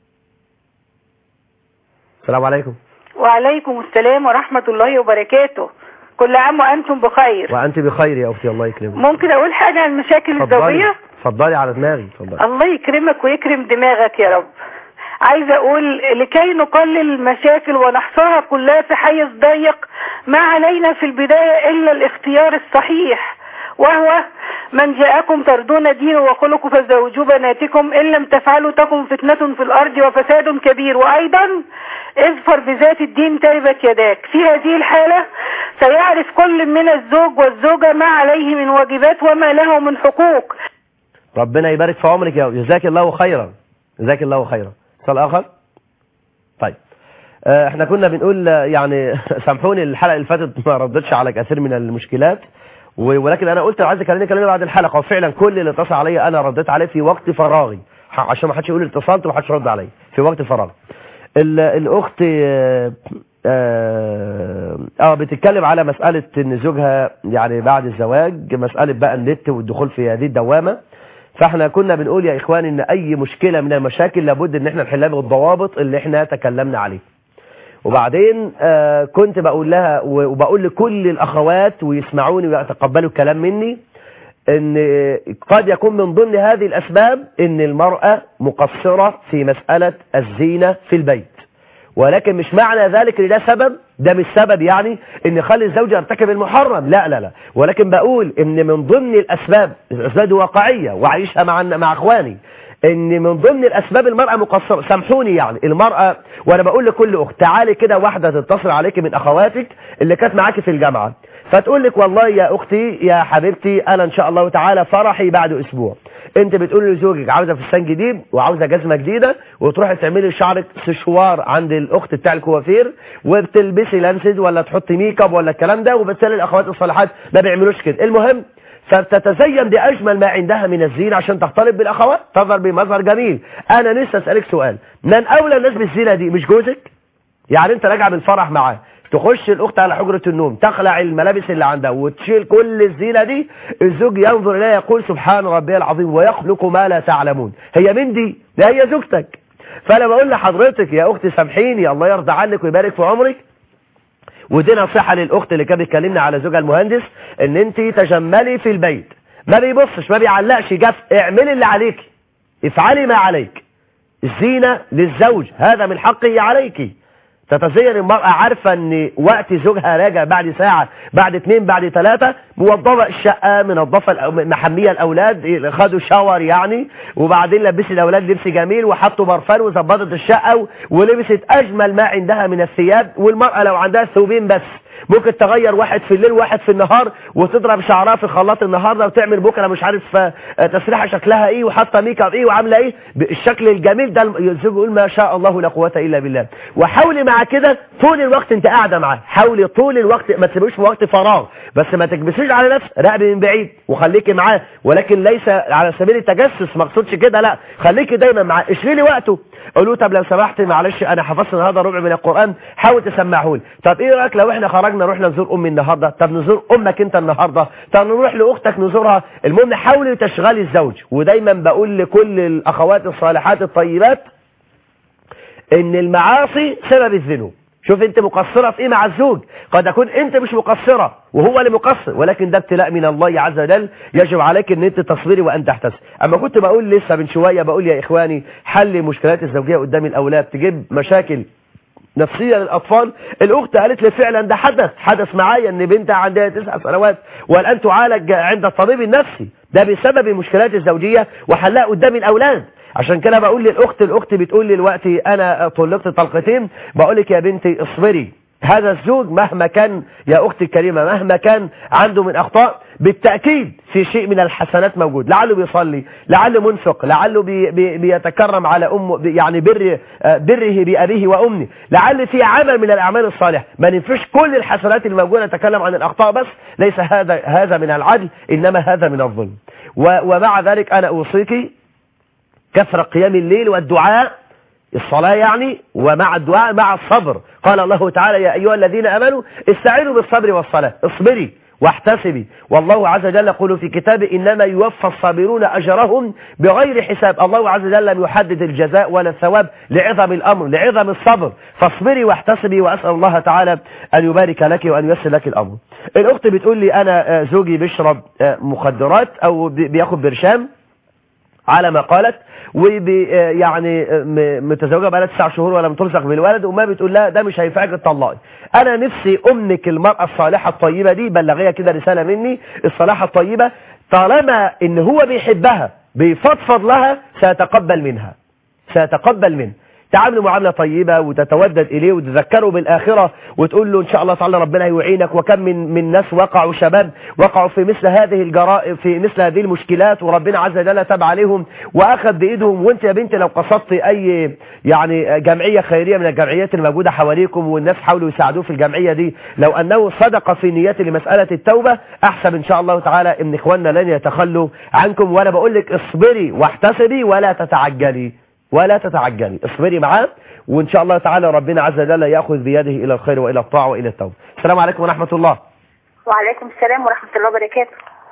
[SPEAKER 3] السلام عليكم
[SPEAKER 6] وعليكم السلام ورحمة الله وبركاته كل عام وأنتم بخير
[SPEAKER 3] وانت بخير يا اختي الله يكرمك
[SPEAKER 6] ممكن أقول حاجة عن المشاكل
[SPEAKER 3] اتفضلي
[SPEAKER 6] الزوجية
[SPEAKER 3] اتفضلي على دماغي اتفضلي
[SPEAKER 6] الله يكرمك ويكرم دماغك يا رب عايزة أقول لكي نقلل المشاكل ونحصرها كلها في حيز ضيق ما علينا في البداية إلا الاختيار الصحيح وهو من جاءكم ترضون دينه وخلقه فزوجوا بناتكم إن لم تفعلوا تكن فتنة في الأرض وفساد كبير وأيضا اظفر بذات الدين تربت يداك في هذه الحالة سيعرف كل من الزوج والزوجة ما عليه من واجبات وما له من حقوق
[SPEAKER 3] ربنا يبارك في عمرك يا جزاك الله خيرا جزاك الله خيرا اتصال اخر طيب آه، احنا كنا بنقول آه، يعني سامحوني الحلقه اللي فاتت ما ردتش على كثير من المشكلات و- ولكن انا قلت لو عايز اكلمني كلمني بعد الحلقه وفعلا كل اللي اتصل عليا انا رديت عليه في وقت فراغي ح- عشان ما حدش يقول اتصلت وما حدش رد عليا في وقت فراغي ال- الاخت آه، اه آه، بتتكلم على مسألة ان زوجها يعني بعد الزواج مسألة بقى النت والدخول في هذه الدوامة فاحنا كنا بنقول يا اخوان ان اي مشكلة من المشاكل لابد ان احنا نحلها بالضوابط اللي احنا تكلمنا عليه وبعدين آه كنت بقول لها وبقول لكل الاخوات ويسمعوني ويتقبلوا الكلام مني ان قد يكون من ضمن هذه الاسباب ان المرأة مقصرة في مسألة الزينة في البيت ولكن مش معنى ذلك ان ده سبب ده مش سبب يعني ان يخلي الزوج يرتكب المحرم لا لا لا ولكن بقول ان من ضمن الاسباب الاسباب دي واقعية وعيشها مع مع اخواني ان من ضمن الاسباب المرأة مقصرة سامحوني يعني المرأة وانا بقول لكل اخت تعالي كده واحدة تتصل عليك من اخواتك اللي كانت معاكي في الجامعة فتقول لك والله يا اختي يا حبيبتي انا ان شاء الله تعالى فرحي بعد اسبوع انت بتقول لزوجك عاوزه فستان جديد وعاوزه جزمه جديده وتروحي تعملي شعرك سشوار عند الاخت بتاع الكوافير وبتلبسي لانسز ولا تحطي ميك اب ولا الكلام ده وبالتالي الاخوات الصالحات ما بيعملوش كده المهم فبتتزين بأجمل ما عندها من الزينة عشان تختلط بالأخوات تظهر بمظهر جميل أنا نفسي أسألك سؤال من أولى الناس بالزينة دي مش جوزك يعني أنت راجع من فرح معاه تخش الأخت على حجرة النوم تخلع الملابس اللي عندها وتشيل كل الزينة دي الزوج ينظر إليها يقول سبحان ربي العظيم ويخلق ما لا تعلمون هي من دي ده هي زوجتك فأنا بقول لحضرتك يا أختي سامحيني الله يرضى عنك ويبارك في عمرك ودي نصيحة للأخت اللي كانت بتكلمنا على زوجها المهندس ان انت تجملي في البيت ما بيبصش ما بيعلقش جف اعملي اللي عليك افعلي ما عليك الزينة للزوج هذا من حقه عليك تتزين المرأة عارفة ان وقت زوجها راجع بعد ساعة بعد اتنين بعد ثلاثة موظفة الشقة منظفة محمية الاولاد خدوا شاور يعني وبعدين لبست الاولاد لبس جميل وحطوا برفان وظبطت الشقة ولبست اجمل ما عندها من الثياب والمرأة لو عندها ثوبين بس ممكن تغير واحد في الليل واحد في النهار وتضرب شعرها في الخلاط النهارده وتعمل بكره مش عارف تسريحه شكلها ايه وحاطه ميك اب ايه وعامله ايه الشكل الجميل ده الزوج يقول ما شاء الله لا قوه الا بالله وحاولي مع كده طول الوقت انت قاعده معاه حاولي طول الوقت ما تسيبوش في وقت فراغ بس ما تكبسيش على نفسك راقبي من بعيد وخليكي معاه ولكن ليس على سبيل التجسس ما اقصدش كده لا خليكي دايما معاه اشغلي وقته قولوا طب لو سمحت معلش انا حفظت النهارده ربع من القران حاول تسمعه لي طب ايه رايك لو احنا خرجنا رحنا نزور امي النهارده طب نزور امك انت النهارده طب نروح لاختك نزورها المهم حاولي تشغلي الزوج ودايما بقول لكل الاخوات الصالحات الطيبات ان المعاصي سبب الذنوب شوف انت مقصرة في ايه مع الزوج قد اكون انت مش مقصرة وهو اللي مقصر ولكن ده ابتلاء من الله عز وجل يجب عليك ان انت تصبري وان تحتسب اما كنت بقول لسه من شوية بقول يا اخواني حل مشكلات الزوجية قدام الاولاد تجيب مشاكل نفسية للأطفال الأخت قالت لي فعلا ده حدث حدث معايا أن بنتها عندها تسع سنوات والآن تعالج عند الطبيب النفسي ده بسبب المشكلات الزوجية وحلها قدام الأولاد عشان كده بقول للأخت الأخت بتقول لي دلوقتي أنا طلقت طلقتين بقول لك يا بنتي اصبري هذا الزوج مهما كان يا أختي الكريمة مهما كان عنده من أخطاء بالتأكيد في شيء من الحسنات موجود لعله بيصلي لعله منفق لعله بي بي بيتكرم على أمه يعني بر بره بأبيه وأمه لعل في عمل من الأعمال الصالحة ما ننفش كل الحسنات الموجودة نتكلم عن الأخطاء بس ليس هذا هذا من العدل إنما هذا من الظلم ومع ذلك أنا أوصيك كثرة قيام الليل والدعاء الصلاة يعني ومع الدعاء مع الصبر قال الله تعالى يا أيها الذين أمنوا استعينوا بالصبر والصلاة اصبري واحتسبي والله عز وجل يقول في كتابه إنما يوفى الصابرون أجرهم بغير حساب الله عز وجل لم يحدد الجزاء ولا الثواب لعظم الأمر لعظم الصبر فاصبري واحتسبي وأسأل الله تعالى أن يبارك لك وأن ييسر لك الأمر الأخت بتقول لي أنا زوجي بيشرب مخدرات أو بياخد برشام على ما قالت وبي يعني متزوجه بقى لها تسع شهور ولا متلصق بالولد وما بتقول لها ده مش هينفعك تطلقي انا نفسي امك المراه الصالحه الطيبه دي بلغيها كده رساله مني الصلاحه الطيبه طالما ان هو بيحبها بيفضفض لها سيتقبل منها سيتقبل منه تعاملوا معاملة طيبة وتتودد إليه وتذكره بالآخرة وتقول له إن شاء الله تعالى ربنا يعينك وكم من من ناس وقعوا شباب وقعوا في مثل هذه الجرائم في مثل هذه المشكلات وربنا عز وجل تاب عليهم وأخذ بإيدهم وأنت يا بنتي لو قصدت أي يعني جمعية خيرية من الجمعيات الموجودة حواليكم والناس حاولوا يساعدوه في الجمعية دي لو أنه صدق في نيته لمسألة التوبة أحسب إن شاء الله تعالى إن إخواننا لن يتخلوا عنكم وأنا بقول لك اصبري واحتسبي ولا تتعجلي ولا تتعجلي اصبري معاه وان شاء الله تعالى ربنا عز وجل ياخذ بيده الى الخير والى الطاعه والى التوبه السلام عليكم ورحمه الله
[SPEAKER 5] وعليكم السلام ورحمة الله وبركاته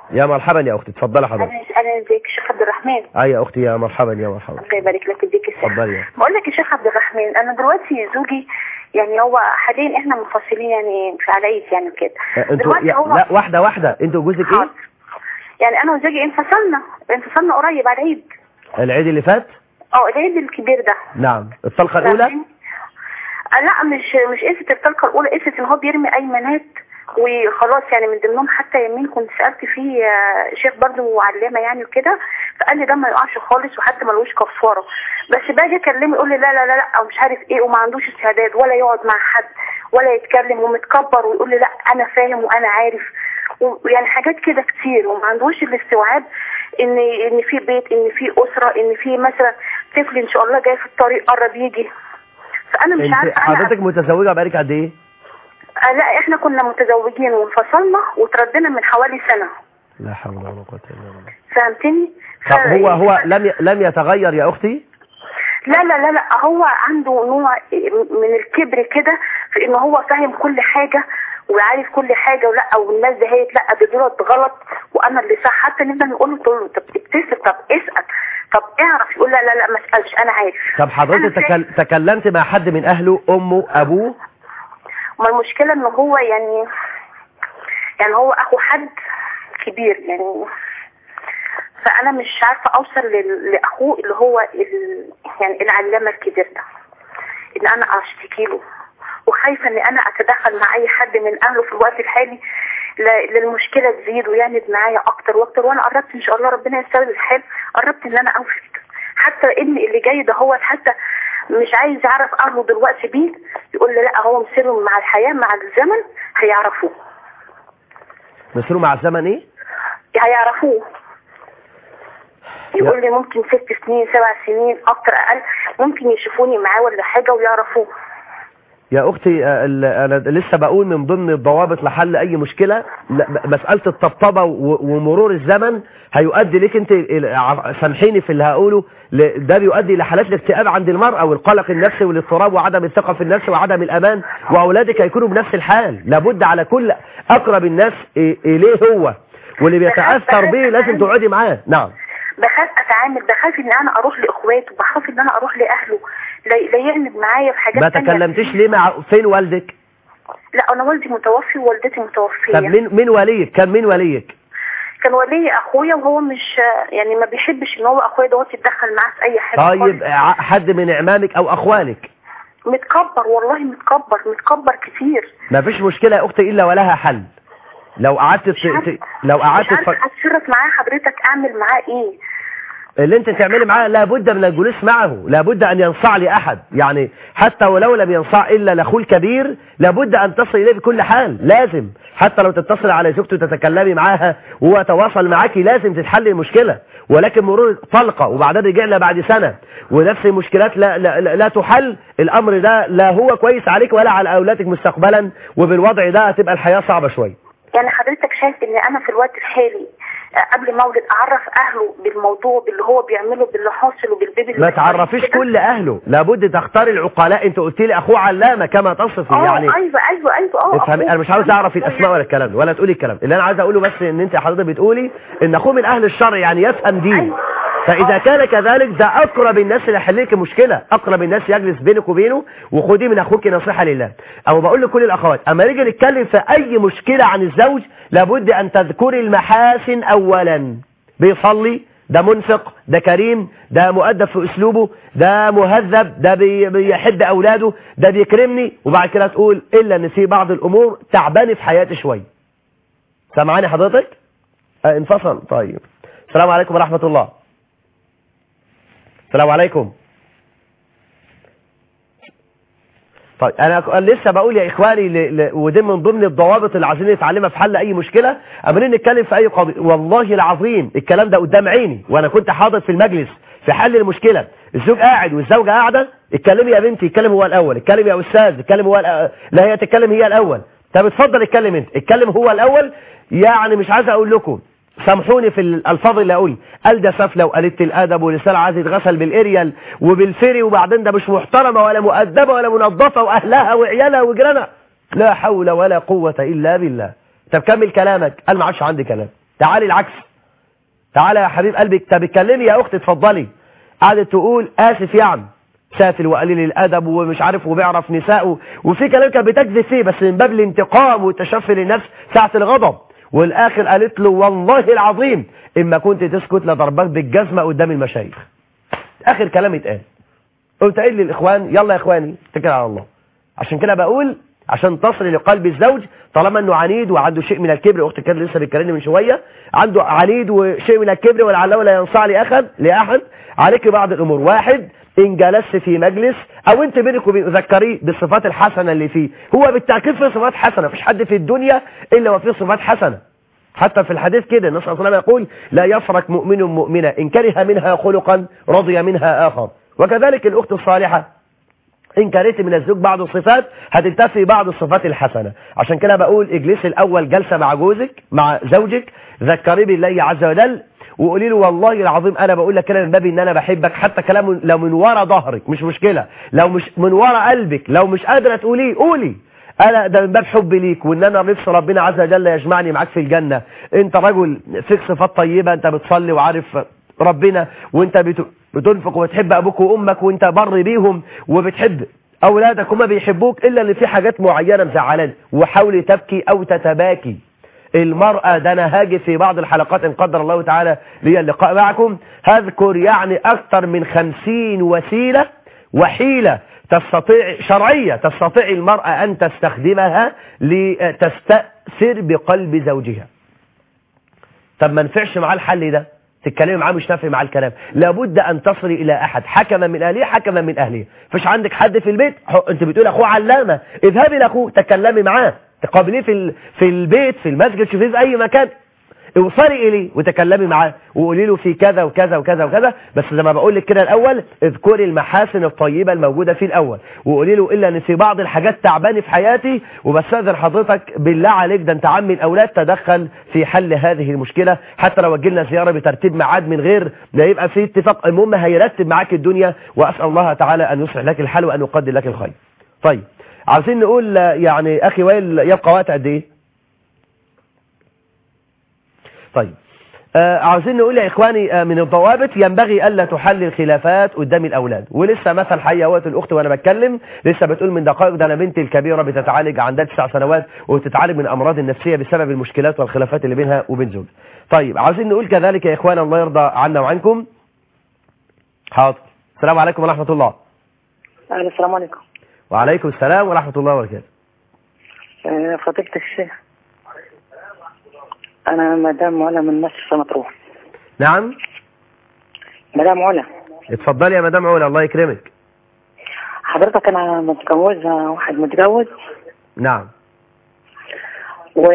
[SPEAKER 3] يا مرحبا يا اختي اتفضلي حضرتك
[SPEAKER 7] انا انا ازيك يا شيخ عبد الرحمن
[SPEAKER 3] اي يا اختي يا مرحبا يا مرحبا
[SPEAKER 7] الله يبارك لك يديك الصحه
[SPEAKER 3] اتفضلي يا
[SPEAKER 7] بقول لك يا شيخ عبد الرحمن انا دلوقتي زوجي يعني هو حاليا احنا منفصلين يعني في على عيد يعني كده
[SPEAKER 3] آه، انتوا
[SPEAKER 7] دلوقتي
[SPEAKER 3] يا-
[SPEAKER 7] هو
[SPEAKER 3] لا واحده واحده انتوا جوزك ايه
[SPEAKER 7] حاضر. يعني انا وزوجي انفصلنا انفصلنا قريب على العيد
[SPEAKER 3] العيد اللي فات
[SPEAKER 7] اه العيد الكبير ده
[SPEAKER 3] نعم الطلقه الاولى
[SPEAKER 7] فاهمين؟ آه، لا مش مش قصه الطلقه الاولى قصه ان هو بيرمي ايمانات وخلاص يعني من ضمنهم حتى يمين كنت سالت فيه آه، شيخ برضه علامه يعني وكده فقال لي ده ما يقعش خالص وحتى ملوش كفاره بس باجي اكلمه يقول لي لا لا لا لا ومش عارف ايه وما عندوش استعداد ولا يقعد مع حد ولا يتكلم ومتكبر ويقول لي لا انا فاهم وانا عارف ويعني حاجات كده كتير وما عندوش الاستيعاب ان ان في بيت ان في اسره ان في مثلا طفل ان شاء الله جاي في الطريق قرب يجي فانا مش
[SPEAKER 3] انت
[SPEAKER 7] عارفه أنا-
[SPEAKER 3] حضرتك متزوجه بقالك قد ايه
[SPEAKER 7] آه، لا احنا كنا متزوجين وانفصلنا وتردنا من حوالي سنة
[SPEAKER 3] لا حول ولا قوه الا بالله
[SPEAKER 7] فهمتني ف-
[SPEAKER 3] طب هو هو لم ي... لم يتغير يا اختي
[SPEAKER 7] لا لا لا لا هو عنده نوع من الكبر كده في ان هو فاهم كل حاجة وعارف كل حاجة ولا والناس دي هي لا ده دولت غلط وانا اللي صح حتى نفضل نقول له تقول له طب ابتسم طب اسأل طب اعرف يقول لا لا لا ما اسألش انا عارف
[SPEAKER 3] طب حضرتك
[SPEAKER 7] أنا فاهم.
[SPEAKER 3] تكل... تكلمت مع حد من اهله امه ابوه
[SPEAKER 7] ما المشكلة ان هو يعني يعني هو اخو حد كبير يعني فانا مش عارفة اوصل لل- لاخوه اللي هو ال... يعني العلامة الكبير ده ان انا اشتكي له وخايفة ان انا اتدخل مع اي حد من اهله في الوقت الحالي ل- للمشكلة تزيد ويعند معايا اكتر واكتر وانا قربت ان شاء الله ربنا يستر الحال قربت ان انا اوفد حتى ابني اللي جاي ده هو حتى مش عايز يعرف اهله دلوقتي بيه يقول لي لا هو مصيرهم مع الحياة مع الزمن هيعرفوه
[SPEAKER 3] مصيره مع الزمن ايه
[SPEAKER 7] هيعرفوه يقول لي ممكن ست سنين سبع سنين اكتر اقل ممكن يشوفوني معاه ولا حاجة ويعرفوه
[SPEAKER 3] يا اختي آه، ال- انا لسه بقول من ضمن الضوابط لحل اي مشكله لا، م- مساله الطبطبه و- ومرور الزمن هيؤدي لك انت ال- ع- سامحيني في اللي هقوله ل- ده بيؤدي لحالات الاكتئاب عند المراه والقلق النفسي والاضطراب وعدم الثقه في النفس وعدم الامان واولادك هيكونوا بنفس الحال لابد على كل اقرب الناس إ- اليه هو واللي بيتاثر به لازم تقعدي معاه نعم
[SPEAKER 7] بخاف اتعامل بخاف ان انا اروح لاخواته بخاف ان انا اروح لاهله لا لا يعند معايا في حاجات
[SPEAKER 3] ما
[SPEAKER 7] تانية.
[SPEAKER 3] تكلمتش ليه مع فين والدك
[SPEAKER 7] لا انا والدي متوفي ووالدتي متوفيه
[SPEAKER 3] طب مين مين وليك كان مين وليك
[SPEAKER 7] كان ولي اخويا وهو مش يعني ما بيحبش ان هو اخويا دوت يتدخل معاه في اي حاجه
[SPEAKER 3] طيب
[SPEAKER 7] خالص.
[SPEAKER 3] ع- حد من اعمامك او اخوالك
[SPEAKER 7] متكبر والله متكبر متكبر كتير
[SPEAKER 3] ما فيش مشكلة يا أختي إلا ولها حل لو قعدت
[SPEAKER 7] مش
[SPEAKER 3] ت-
[SPEAKER 7] عارفة-
[SPEAKER 3] ت- لو قعدت
[SPEAKER 7] مش عارفه
[SPEAKER 3] تف...
[SPEAKER 7] اتصرف معاه حضرتك اعمل معاه ايه
[SPEAKER 3] اللي انت تعملي معاه لابد من الجلوس معه لابد ان ينصاع لأحد يعني حتى ولو لم ينصاع إلا لأخوه الكبير لابد أن تصل إليه بكل حال لازم حتى لو تتصل على زوجته تتكلمي معاها وهو تواصل معاكي لازم تتحل المشكلة ولكن مرور طلقة وبعدين رجعنا بعد سنة ونفس المشكلات لا, لا, لا, لا تحل الأمر ده لا هو كويس عليك ولا على أولادك مستقبلا وبالوضع ده هتبقى الحياة صعبة شوية
[SPEAKER 7] يعني حضرتك شايف ان انا في الوقت الحالي آه، قبل ما اولد اعرف اهله بالموضوع باللي هو بيعمله باللي حاصل وبالبيبي اللي
[SPEAKER 3] ما
[SPEAKER 7] بيحصل
[SPEAKER 3] تعرفيش
[SPEAKER 7] كده؟
[SPEAKER 3] كل اهله لابد تختار العقلاء انت قلت لي اخوه علامه كما تصفي
[SPEAKER 7] اه
[SPEAKER 3] يعني
[SPEAKER 7] ايوه ايوه ايوه اه
[SPEAKER 3] افهمي
[SPEAKER 7] أخوه.
[SPEAKER 3] انا مش عاوز اعرف الاسماء ولا الكلام ده، ولا تقولي الكلام اللي انا عايز اقوله بس ان انت حضرتك بتقولي ان اخوه من اهل الشر يعني يفهم دين
[SPEAKER 7] أيوة.
[SPEAKER 3] فاذا كان كذلك ده اقرب الناس اللي يحل لك مشكله اقرب الناس يجلس بينك وبينه وخدي من اخوك نصيحه لله او بقول لكل الاخوات اما نيجي نتكلم في اي مشكله عن الزوج لابد ان تذكري المحاسن اولا بيصلي ده منفق ده كريم ده مؤدب في اسلوبه ده مهذب ده بي- بيحب اولاده ده بيكرمني وبعد كده تقول الا ان في بعض الامور تعباني في حياتي شويه سامعاني حضرتك آه انفصل طيب السلام عليكم ورحمه الله السلام عليكم طيب انا ك- لسه بقول يا اخواني ل... ل... ودي من ضمن الضوابط اللي عايزين نتعلمها في حل اي مشكله عمالين نتكلم في اي قضيه والله العظيم الكلام ده قدام عيني وانا كنت حاضر في المجلس في حل المشكله الزوج قاعد والزوجه قاعده اتكلمي يا بنتي اتكلم هو الاول اتكلم يا استاذ اتكلم هو الأ... لا هي تتكلم هي الاول طب اتفضل اتكلم انت اتكلم هو الاول يعني مش عايز اقول لكم سامحوني في الالفاظ اللي اقول قال ده سفله وقلة الادب ولسان عايز يتغسل بالاريال وبالفري وبعدين ده مش محترمه ولا مؤدبه ولا منظفه واهلها وعيالها وجيرانها لا حول ولا قوه الا بالله طب كمل كلامك قال ما عادش عندي كلام تعالي العكس تعالى يا حبيب قلبك طب اتكلمي يا اختي اتفضلي قعدت تقول اسف يا عم سافل وقليل الادب ومش عارف وبيعرف نساءه وفي كلام كانت بتكذب فيه بس من باب الانتقام والتشفي للنفس ساعه الغضب والاخر قالت له والله العظيم اما كنت تسكت لضربك بالجزمه قدام المشايخ اخر كلام اتقال قلت قايل للاخوان يلا يا اخواني اتكل على الله عشان كده بقول عشان تصل لقلب الزوج طالما انه عنيد وعنده شيء من الكبر اختي كان لسه بيتكلمني من شويه عنده عنيد وشيء من الكبر ولعله لا ينصاع لاحد لاحد عليك بعض الامور واحد ان جلست في مجلس او انت بينك وبين ذكريه بالصفات الحسنه اللي فيه هو بالتاكيد في صفات حسنه مفيش حد في الدنيا الا وفيه صفات حسنه حتى في الحديث كده النبي صلى الله عليه وسلم يقول لا يفرق مؤمن مؤمنة إن كره منها خلقا رضي منها آخر وكذلك الأخت الصالحة إن كرهت من الزوج بعض الصفات هتنتفي بعض الصفات الحسنة عشان كده بقول اجلسي الأول جلسة مع جوزك مع زوجك ذكري بالله عز وجل وقولي له والله العظيم انا بقول لك كده من باب ان انا بحبك حتى كلام لو من ورا ظهرك مش مشكله لو مش من ورا قلبك لو مش قادره تقوليه قولي انا ده من باب حبي ليك وان انا نفسي ربنا عز وجل يجمعني معاك في الجنه انت رجل فيك صفات طيبه انت بتصلي وعارف ربنا وانت بت- بتنفق وبتحب ابوك وامك وانت بر بيهم وبتحب اولادك هما بيحبوك الا ان في حاجات معينه مزعلانك وحاولي تبكي او تتباكي المرأة ده انا هاجي في بعض الحلقات ان قدر الله تعالى لي اللقاء معكم هذكر يعني اكثر من خمسين وسيلة وحيلة تستطيع شرعية تستطيع المرأة ان تستخدمها لتستأثر بقلب زوجها طب ما نفعش معاه الحل ده تتكلمي معاه مش نافع معاه الكلام لابد ان تصلي الى احد حكما من اهله حكما من اهله فيش عندك حد في البيت حو- انت بتقول اخوه علامه اذهبي لاخوه تكلمي معاه تقابليه في ال... في البيت في المسجد شوفيه في اي مكان اوصلي اليه وتكلمي معاه وقولي له في كذا وكذا وكذا وكذا بس زي ما بقول لك كده الاول اذكري المحاسن الطيبه الموجوده فيه الاول وقولي له الا ان في بعض الحاجات تعباني في حياتي وبستاذن حضرتك بالله عليك ده انت عمي الاولاد تدخل في حل هذه المشكله حتى لو جينا زياره بترتيب ميعاد من غير ما يبقى في اتفاق المهم هيرتب معاك الدنيا واسال الله تعالى ان يصلح لك الحال وان يقدر لك الخير طيب عايزين نقول آه، يعني اخي وائل يبقى وقت قد ايه طيب آه عاوزين نقول يا إخواني آه من الضوابط ينبغي ألا تحل الخلافات قدام الأولاد ولسه مثل حي وقت الأخت وأنا بتكلم لسه بتقول من دقائق ده أنا بنتي الكبيرة بتتعالج عندها تسع سنوات وتتعالج من أمراض النفسية بسبب المشكلات والخلافات اللي بينها وبين زوجها طيب عاوزين نقول كذلك يا إخوان الله يرضى عنا وعنكم حاضر السلام عليكم ورحمة الله
[SPEAKER 8] أهلا السلام عليكم
[SPEAKER 3] وعليكم السلام ورحمة الله وبركاته
[SPEAKER 8] آه، فضيلة الشيخ أنا مدام علا من مصر مطروح
[SPEAKER 3] نعم
[SPEAKER 8] مدام علا
[SPEAKER 3] اتفضلي يا مدام علا الله يكرمك
[SPEAKER 8] حضرتك أنا متجوزة واحد متجوز
[SPEAKER 3] نعم
[SPEAKER 8] و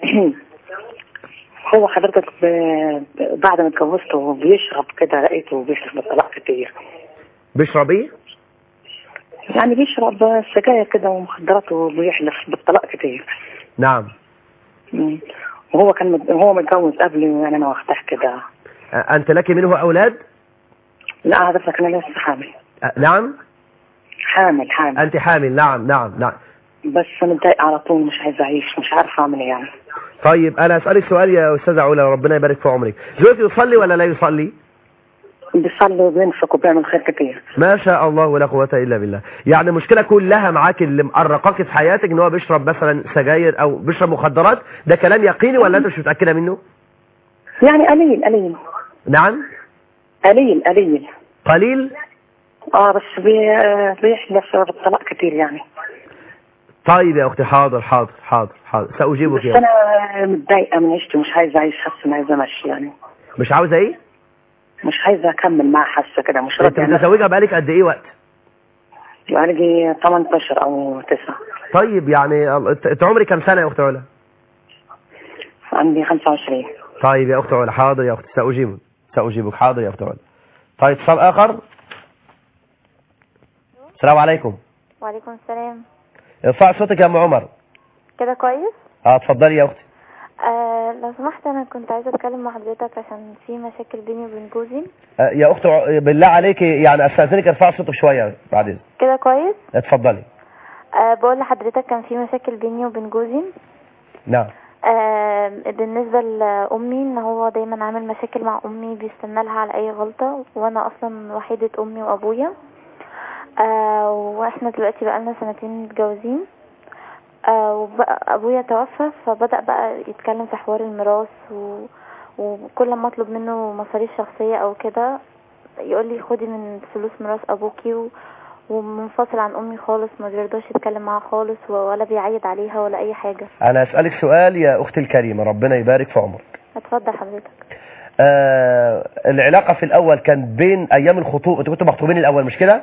[SPEAKER 8] هو حضرتك ب... بعد ما اتجوزته بيشرب كده لقيته بيشرب بالطلاق كتير
[SPEAKER 3] بيشرب ايه
[SPEAKER 8] يعني بيشرب سجاير كده ومخدرات وبيحلف بالطلاق كتير
[SPEAKER 3] نعم
[SPEAKER 8] مم. وهو كان مت... هو متجوز قبلي يعني أنا واخداه كده
[SPEAKER 3] آه، أنت لك منه أولاد
[SPEAKER 8] لا حضرتك أنا لسه حامل
[SPEAKER 3] آه، نعم
[SPEAKER 8] حامل حامل
[SPEAKER 3] أنت حامل نعم نعم نعم
[SPEAKER 8] بس متضايقة على طول مش عايزة أعيش مش عارفة أعمل إيه يعني
[SPEAKER 3] طيب أنا أسألك سؤال يا أستاذة علا ربنا يبارك في عمرك زوجك يصلي ولا لا يصلي
[SPEAKER 8] بيصلي وبينفق وبيعمل خير كتير
[SPEAKER 3] ما شاء الله ولا قوة إلا بالله يعني المشكلة كلها معاك اللي مقرقاك في حياتك ان هو بيشرب مثلا سجاير أو بيشرب مخدرات ده كلام يقيني ولا أنت مش متأكدة منه
[SPEAKER 8] يعني قليل قليل
[SPEAKER 3] نعم
[SPEAKER 8] قليل قليل
[SPEAKER 3] قليل
[SPEAKER 8] اه بس بي آه، بيحلف بالطلاق كتير يعني
[SPEAKER 3] طيب يا أختي حاضر حاضر حاضر حاضر سأجيبك
[SPEAKER 8] بس
[SPEAKER 3] يا أختي.
[SPEAKER 8] أنا متضايقة من عيشتي مش عايزة أعيش حاسة إن عايزة أمشي يعني
[SPEAKER 3] مش عاوزة إيه
[SPEAKER 8] مش عايزة أكمل معاه حاسة كده مش
[SPEAKER 3] أنت
[SPEAKER 8] راضية يعني
[SPEAKER 3] متزوجة بقالك قد إيه وقت
[SPEAKER 8] بقالي 18 أو 9
[SPEAKER 3] طيب يعني أنت أنت عمرك كام سنة يا أختي علا
[SPEAKER 8] عندي 25
[SPEAKER 3] طيب يا أخت علا حاضر يا أخت سأجيبك سأجيبك حاضر يا أخت علا طيب اتصال آخر السلام عليكم
[SPEAKER 9] وعليكم السلام
[SPEAKER 3] ارفع صوتك يا أم عمر
[SPEAKER 9] كده كويس
[SPEAKER 3] اه اتفضلي يا أختي
[SPEAKER 9] آه لو سمحت انا كنت عايزه اتكلم مع حضرتك عشان في مشاكل بيني وبين جوزي
[SPEAKER 3] آه يا أخت ع- بالله عليك يعني أستاذنك ارفع صوتك شوية بعدين
[SPEAKER 9] كده كويس
[SPEAKER 3] اتفضلي
[SPEAKER 9] آه بقول لحضرتك كان في مشاكل بيني وبين جوزي
[SPEAKER 3] نعم
[SPEAKER 9] آه بالنسبة لأمي إن هو دايما عامل مشاكل مع أمي بيستنى لها على أي غلطة وأنا أصلا وحيدة أمي وأبويا آه وإحنا دلوقتي بقالنا سنتين متجوزين آه وبقى أبويا توفى فبدأ بقى يتكلم في حوار الميراث و... وكل ما أطلب منه مصاريف شخصية أو كده يقول لي خدي من فلوس ميراث أبوكي و... ومنفصل عن أمي خالص ما بيرضاش يتكلم معاها خالص ولا بيعيد عليها ولا أي حاجة
[SPEAKER 3] انا اسالك سؤال يا اختي الكريمه ربنا يبارك في عمرك
[SPEAKER 9] اتفضل حضرتك
[SPEAKER 3] آه العلاقه في الاول كان بين ايام الخطوبه انتوا كنتوا مخطوبين الاول مش كده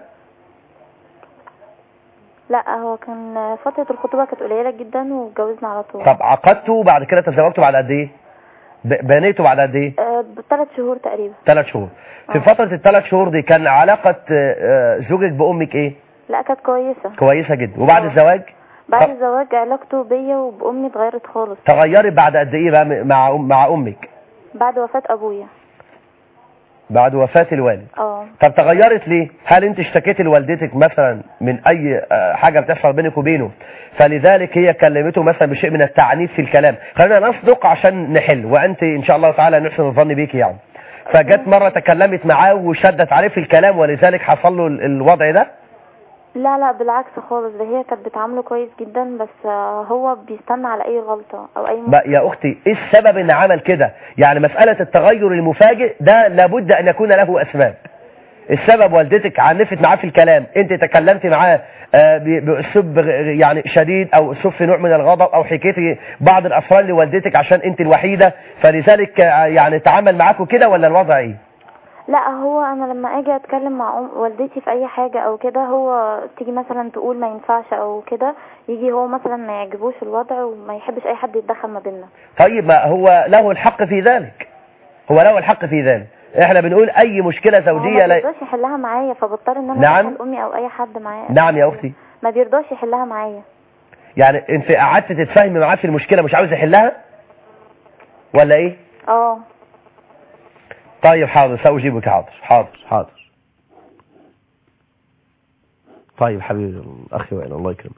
[SPEAKER 9] لا هو كان فترة الخطوبة كانت قليلة جدا واتجوزنا على طول
[SPEAKER 3] طب عقدتوا وبعد كده تزوجتوا بعد قد ايه ب- بنيتوا بعد قد ايه
[SPEAKER 9] آه، بثلاث شهور تقريبا
[SPEAKER 3] ثلاث شهور في
[SPEAKER 9] آه.
[SPEAKER 3] فتره الثلاث شهور دي كان علاقه آه، آه، زوجك بامك ايه
[SPEAKER 9] لا كانت كويسة
[SPEAKER 3] كويسه جدا وبعد
[SPEAKER 9] آه.
[SPEAKER 3] الزواج
[SPEAKER 9] بعد
[SPEAKER 3] طب-
[SPEAKER 9] الزواج علاقته بيا وبأمي اتغيرت خالص
[SPEAKER 3] تغيرت بعد قد ايه بقى م- مع أم- مع امك
[SPEAKER 9] بعد وفاة أبويا
[SPEAKER 3] بعد وفاه الوالد
[SPEAKER 9] اه
[SPEAKER 3] طب تغيرت ليه هل انت اشتكيتي لوالدتك مثلا من اي آه، حاجه بتحصل بينك وبينه فلذلك هي كلمته مثلا بشيء من التعنيف في الكلام خلينا نصدق عشان نحل وانت ان شاء الله تعالى نحسن الظن بيك يعني فجت مره تكلمت معاه وشدت عليه في الكلام ولذلك حصل له ال- الوضع ده
[SPEAKER 9] لا لا بالعكس خالص ده هي كانت بتعامله كويس جدا بس آه، هو بيستنى على أي غلطة أو أي
[SPEAKER 3] بقى يا اختي ايه السبب ان عمل كده يعني مساله التغير المفاجئ ده لابد ان يكون له اسباب السبب والدتك عنفت معاه في الكلام انت تكلمت معاه آه، ب- باسلوب غ- يعني شديد او اسلوب في نوع من الغضب او حكيتي بعض الاسرار لوالدتك عشان انت الوحيده فلذلك آه، يعني تعامل معاكوا كده ولا الوضع ايه
[SPEAKER 9] لا هو انا لما اجي اتكلم مع أم والدتي في اي حاجه او كده هو تيجي مثلا تقول ما ينفعش او كده يجي هو مثلا ما يعجبوش الوضع وما يحبش اي حد يتدخل ما بيننا
[SPEAKER 3] طيب ما هو له الحق في ذلك هو له الحق في ذلك احنا بنقول اي مشكله
[SPEAKER 9] هو
[SPEAKER 3] زوجيه
[SPEAKER 9] ما
[SPEAKER 3] لا
[SPEAKER 9] بيرضاش يحلها معايا فبضطر ان انا
[SPEAKER 3] نعم.
[SPEAKER 9] ادخل امي او اي حد معايا
[SPEAKER 3] نعم يا اختي
[SPEAKER 9] ما بيرضاش يحلها معايا
[SPEAKER 3] يعني انت قعدت تتفاهمي معاه في المشكله مش عاوز يحلها ولا ايه
[SPEAKER 9] اه
[SPEAKER 3] طيب حاضر سأجيبك حاضر حاضر حاضر طيب حبيبي اخي وائل الله يكرمك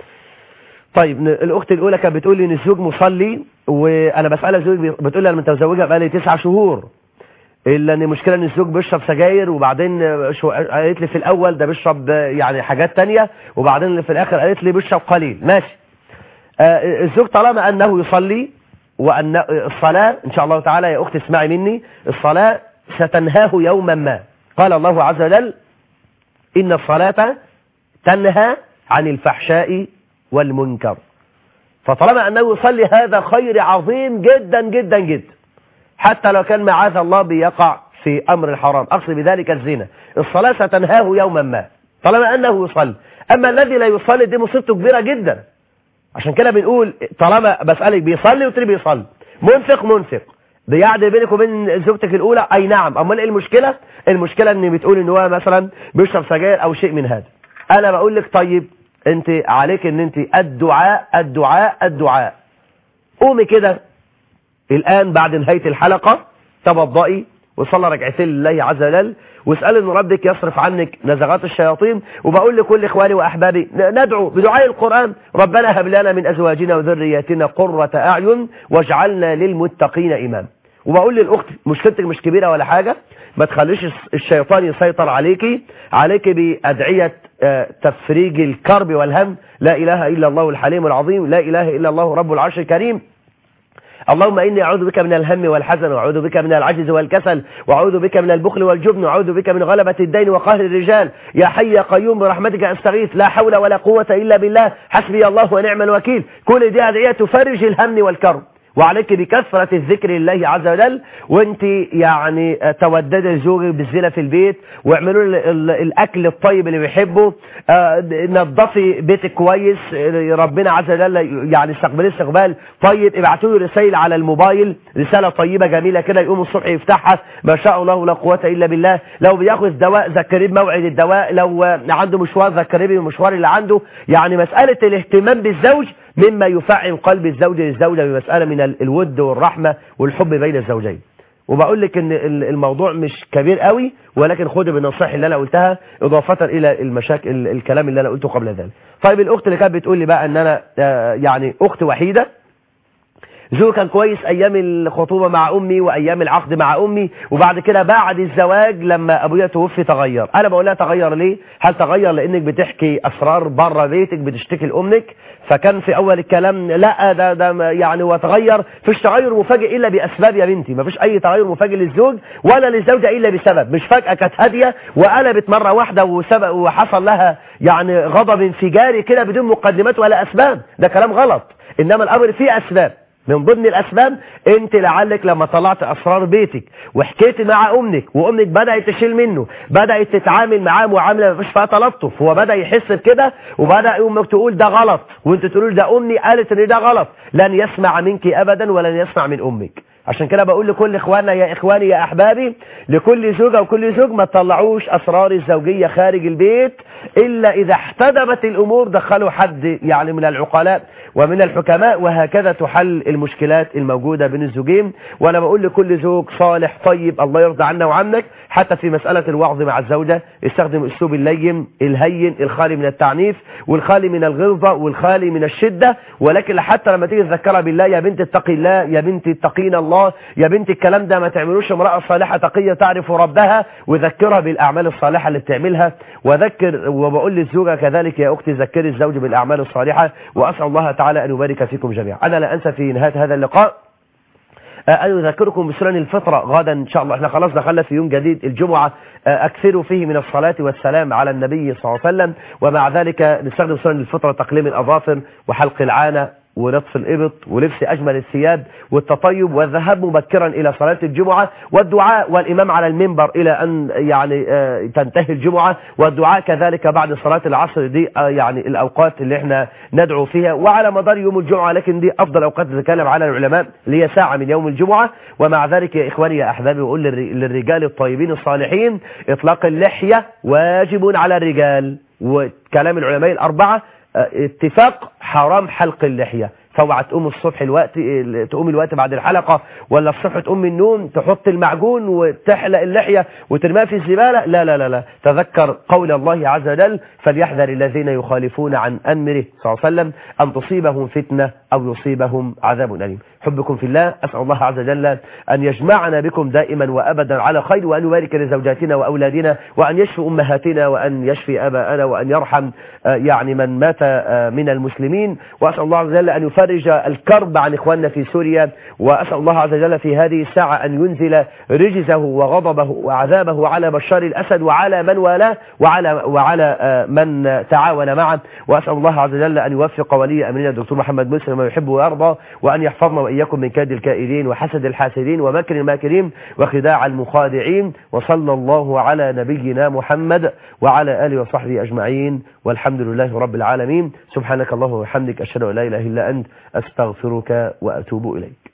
[SPEAKER 3] طيب ن- الاخت الاولى كانت بتقول لي ان الزوج مصلي وانا بسالها زوج بي- بتقول لي انا متزوجها بقالي تسع شهور الا ان المشكله ان الزوج بيشرب سجاير وبعدين شو قالت لي في الاول ده بيشرب يعني حاجات تانية وبعدين اللي في الاخر قالت لي بيشرب قليل ماشي آه، الزوج طالما انه يصلي وان الصلاه ان شاء الله تعالى يا اختي اسمعي مني الصلاه ستنهاه يوما ما قال الله عز وجل ان الصلاه تنهى عن الفحشاء والمنكر فطالما انه يصلي هذا خير عظيم جدا جدا جدا حتى لو كان معاذ الله بيقع في امر الحرام اقصد بذلك الزنا الصلاه ستنهاه يوما ما طالما انه يصلي اما الذي لا يصلي دي مصيبته كبيره جدا عشان كده بنقول طالما بسألك بيصلي وتري بيصلي منفق منفق بيعدل بينك وبين زوجتك الاولى اي نعم امال ايه المشكله المشكله ان بتقول ان هو مثلا بيشرب سجاير او شيء من هذا انا بقول لك طيب انت عليك ان انت الدعاء الدعاء الدعاء قومي كده الان بعد نهايه الحلقه توضئي وصلى ركعتين لله عز وجل واسأل ان ربك يصرف عنك نزغات الشياطين وبقول لكل اخواني واحبابي ن- ندعو بدعاء القرآن ربنا هب لنا من ازواجنا وذرياتنا قرة اعين واجعلنا للمتقين امام وبقول للاخت مشكلتك مش كبيرة ولا حاجة ما تخليش الس- الشيطان يسيطر عليكي عليك بأدعية آه، تفريج الكرب والهم لا اله الا الله الحليم العظيم لا اله الا الله رب العرش الكريم اللهم إني أعوذ بك من الهم والحزن وأعوذ بك من العجز والكسل وأعوذ بك من البخل والجبن وأعوذ بك من غلبة الدين وقهر الرجال يا حي يا قيوم برحمتك أستغيث لا حول ولا قوة إلا بالله حسبي الله ونعم الوكيل كل دي أدعية تفرج الهم والكرب وعليك بكثرة الذكر لله عز وجل وانت يعني تودد الزوج بالزنا في البيت واعملوا له ال- الأكل الطيب اللي بيحبه آه، نظفي بيتك كويس آه، ربنا عز وجل يعني استقبليه استقبال طيب ابعتوا له رسائل على الموبايل رسالة طيبة جميلة كده يقوم الصبح يفتحها ما شاء الله لا قوة إلا بالله لو بياخذ دواء ذكريه بموعد الدواء لو آه، عنده مشوار ذكريه بالمشوار اللي عنده يعني مسألة الاهتمام بالزوج مما يفعل قلب الزوج للزوجة بمسألة من ال- الود والرحمة والحب بين الزوجين وبقول لك ان ال- الموضوع مش كبير قوي ولكن خد بالنصائح اللي انا قلتها اضافة الى المشاكل ال- الكلام اللي انا قلته قبل ذلك طيب الاخت اللي كانت بتقول لي بقى ان انا آه، يعني اخت وحيدة زوجي كان كويس ايام الخطوبه مع امي وايام العقد مع امي وبعد كده بعد الزواج لما ابويا توفي تغير انا بقول لها تغير ليه هل تغير لانك بتحكي اسرار بره بيتك بتشتكي لامك فكان في اول الكلام لا ده ده يعني وتغير فيش تغير مفاجئ الا باسباب يا بنتي مفيش اي تغير مفاجئ للزوج ولا للزوجه الا بسبب مش فجاه كانت هاديه وقلبت مره واحده وسبق وحصل لها يعني غضب انفجاري كده بدون مقدمات ولا اسباب ده كلام غلط انما الامر فيه اسباب من ضمن الاسباب انت لعلك لما طلعت اسرار بيتك وحكيت مع امك وامك بدات تشيل منه بدات تتعامل معاه معامله ما فيش فيها تلطف هو بدا يحس بكده وبدا امك تقول ده غلط وانت تقول ده امي قالت ان ده غلط لن يسمع منك ابدا ولن يسمع من امك عشان كده بقول لكل اخواننا يا اخواني يا احبابي لكل زوجه وكل زوج ما تطلعوش اسرار الزوجيه خارج البيت الا اذا احتدمت الامور دخلوا حد يعني من العقلاء ومن الحكماء وهكذا تحل المشكلات الموجوده بين الزوجين وانا بقول لكل زوج صالح طيب الله يرضى عنا وعنك حتى في مساله الوعظ مع الزوجه استخدم اسلوب اللين الهين الخالي من التعنيف والخالي من الغلظه والخالي من الشده ولكن حتى لما تيجي تذكرها بالله يا بنت اتقي الله يا بنت اتقين الله يا بنت الكلام ده ما تعملوش امراه صالحه تقيه تعرف ربها وذكرها بالاعمال الصالحه اللي بتعملها وذكر وبقول للزوجه كذلك يا اختي ذكري الزوج بالاعمال الصالحه واسال الله تعالى ان يبارك فيكم جميعا انا لا انسى في نهايه هذا اللقاء أن يذكركم بسنن الفطرة غدا إن شاء الله احنا خلاص دخلنا في يوم جديد الجمعة أكثروا فيه من الصلاة والسلام على النبي صلى الله عليه وسلم ومع ذلك نستخدم سنن الفطرة تقليم الأظافر وحلق العانة ونطف الإبط ولبس أجمل الثياب والتطيب والذهاب مبكرا إلى صلاة الجمعة والدعاء والإمام على المنبر إلى أن يعني آه تنتهي الجمعة والدعاء كذلك بعد صلاة العصر دي آه يعني الأوقات اللي احنا ندعو فيها وعلى مدار يوم الجمعة لكن دي أفضل أوقات تتكلم على العلماء اللي هي ساعة من يوم الجمعة ومع ذلك يا إخواني يا أحبابي أقول للرجال الطيبين الصالحين إطلاق اللحية واجب على الرجال وكلام العلماء الأربعة اتفاق حرام حلق اللحية فاوعى تقوم الصبح الوقت تقوم الوقت بعد الحلقة ولا الصبح تقوم من النوم تحط المعجون وتحلق اللحية وترميها في الزبالة لا لا لا لا تذكر قول الله عز وجل فليحذر الذين يخالفون عن أمره صلى الله عليه وسلم أن تصيبهم فتنة أو يصيبهم عذاب أليم حبكم في الله أسأل الله عز وجل أن يجمعنا بكم دائما وأبدا على خير وأن يبارك لزوجاتنا وأولادنا وأن يشفي أمهاتنا وأن يشفي أباءنا وأن يرحم يعني من مات من المسلمين وأسأل الله عز وجل أن يفرج الكرب عن إخواننا في سوريا وأسأل الله عز وجل في هذه الساعة أن ينزل رجزه وغضبه وعذابه على بشار الأسد وعلى من والاه وعلى, وعلى من تعاون معه وأسأل الله عز وجل أن يوفق ولي أمرنا الدكتور محمد مسلم ما يحب ويرضى وأن يحفظنا وإياكم من كيد الكائدين وحسد الحاسدين ومكر الماكرين وخداع المخادعين وصلى الله على نبينا محمد وعلى آله وصحبه أجمعين والحمد لله رب العالمين سبحانك اللهم وبحمدك أشهد أن لا إله إلا أنت أستغفرك وأتوب إليك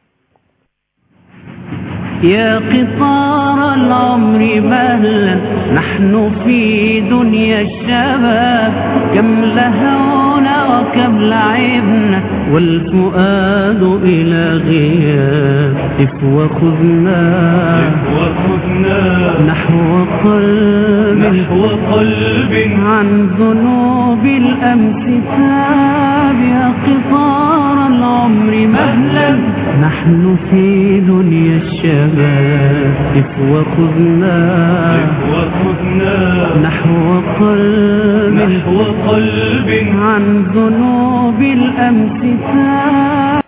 [SPEAKER 1] يا قطار العمر مهلا نحن في دنيا الشباب كم لهونا وكم لعبنا والفؤاد إلى غياب إف وخذنا
[SPEAKER 2] وخذنا
[SPEAKER 1] نحو قلب
[SPEAKER 2] نحو قلب
[SPEAKER 1] عن ذنوب الأمس تاب يا قطار العمر مهلا نحن في دنيا الشباب إف وخذنا
[SPEAKER 2] وخذنا
[SPEAKER 1] نحو قلب
[SPEAKER 2] نحو قلب
[SPEAKER 1] عن ذنوب الأمس تاب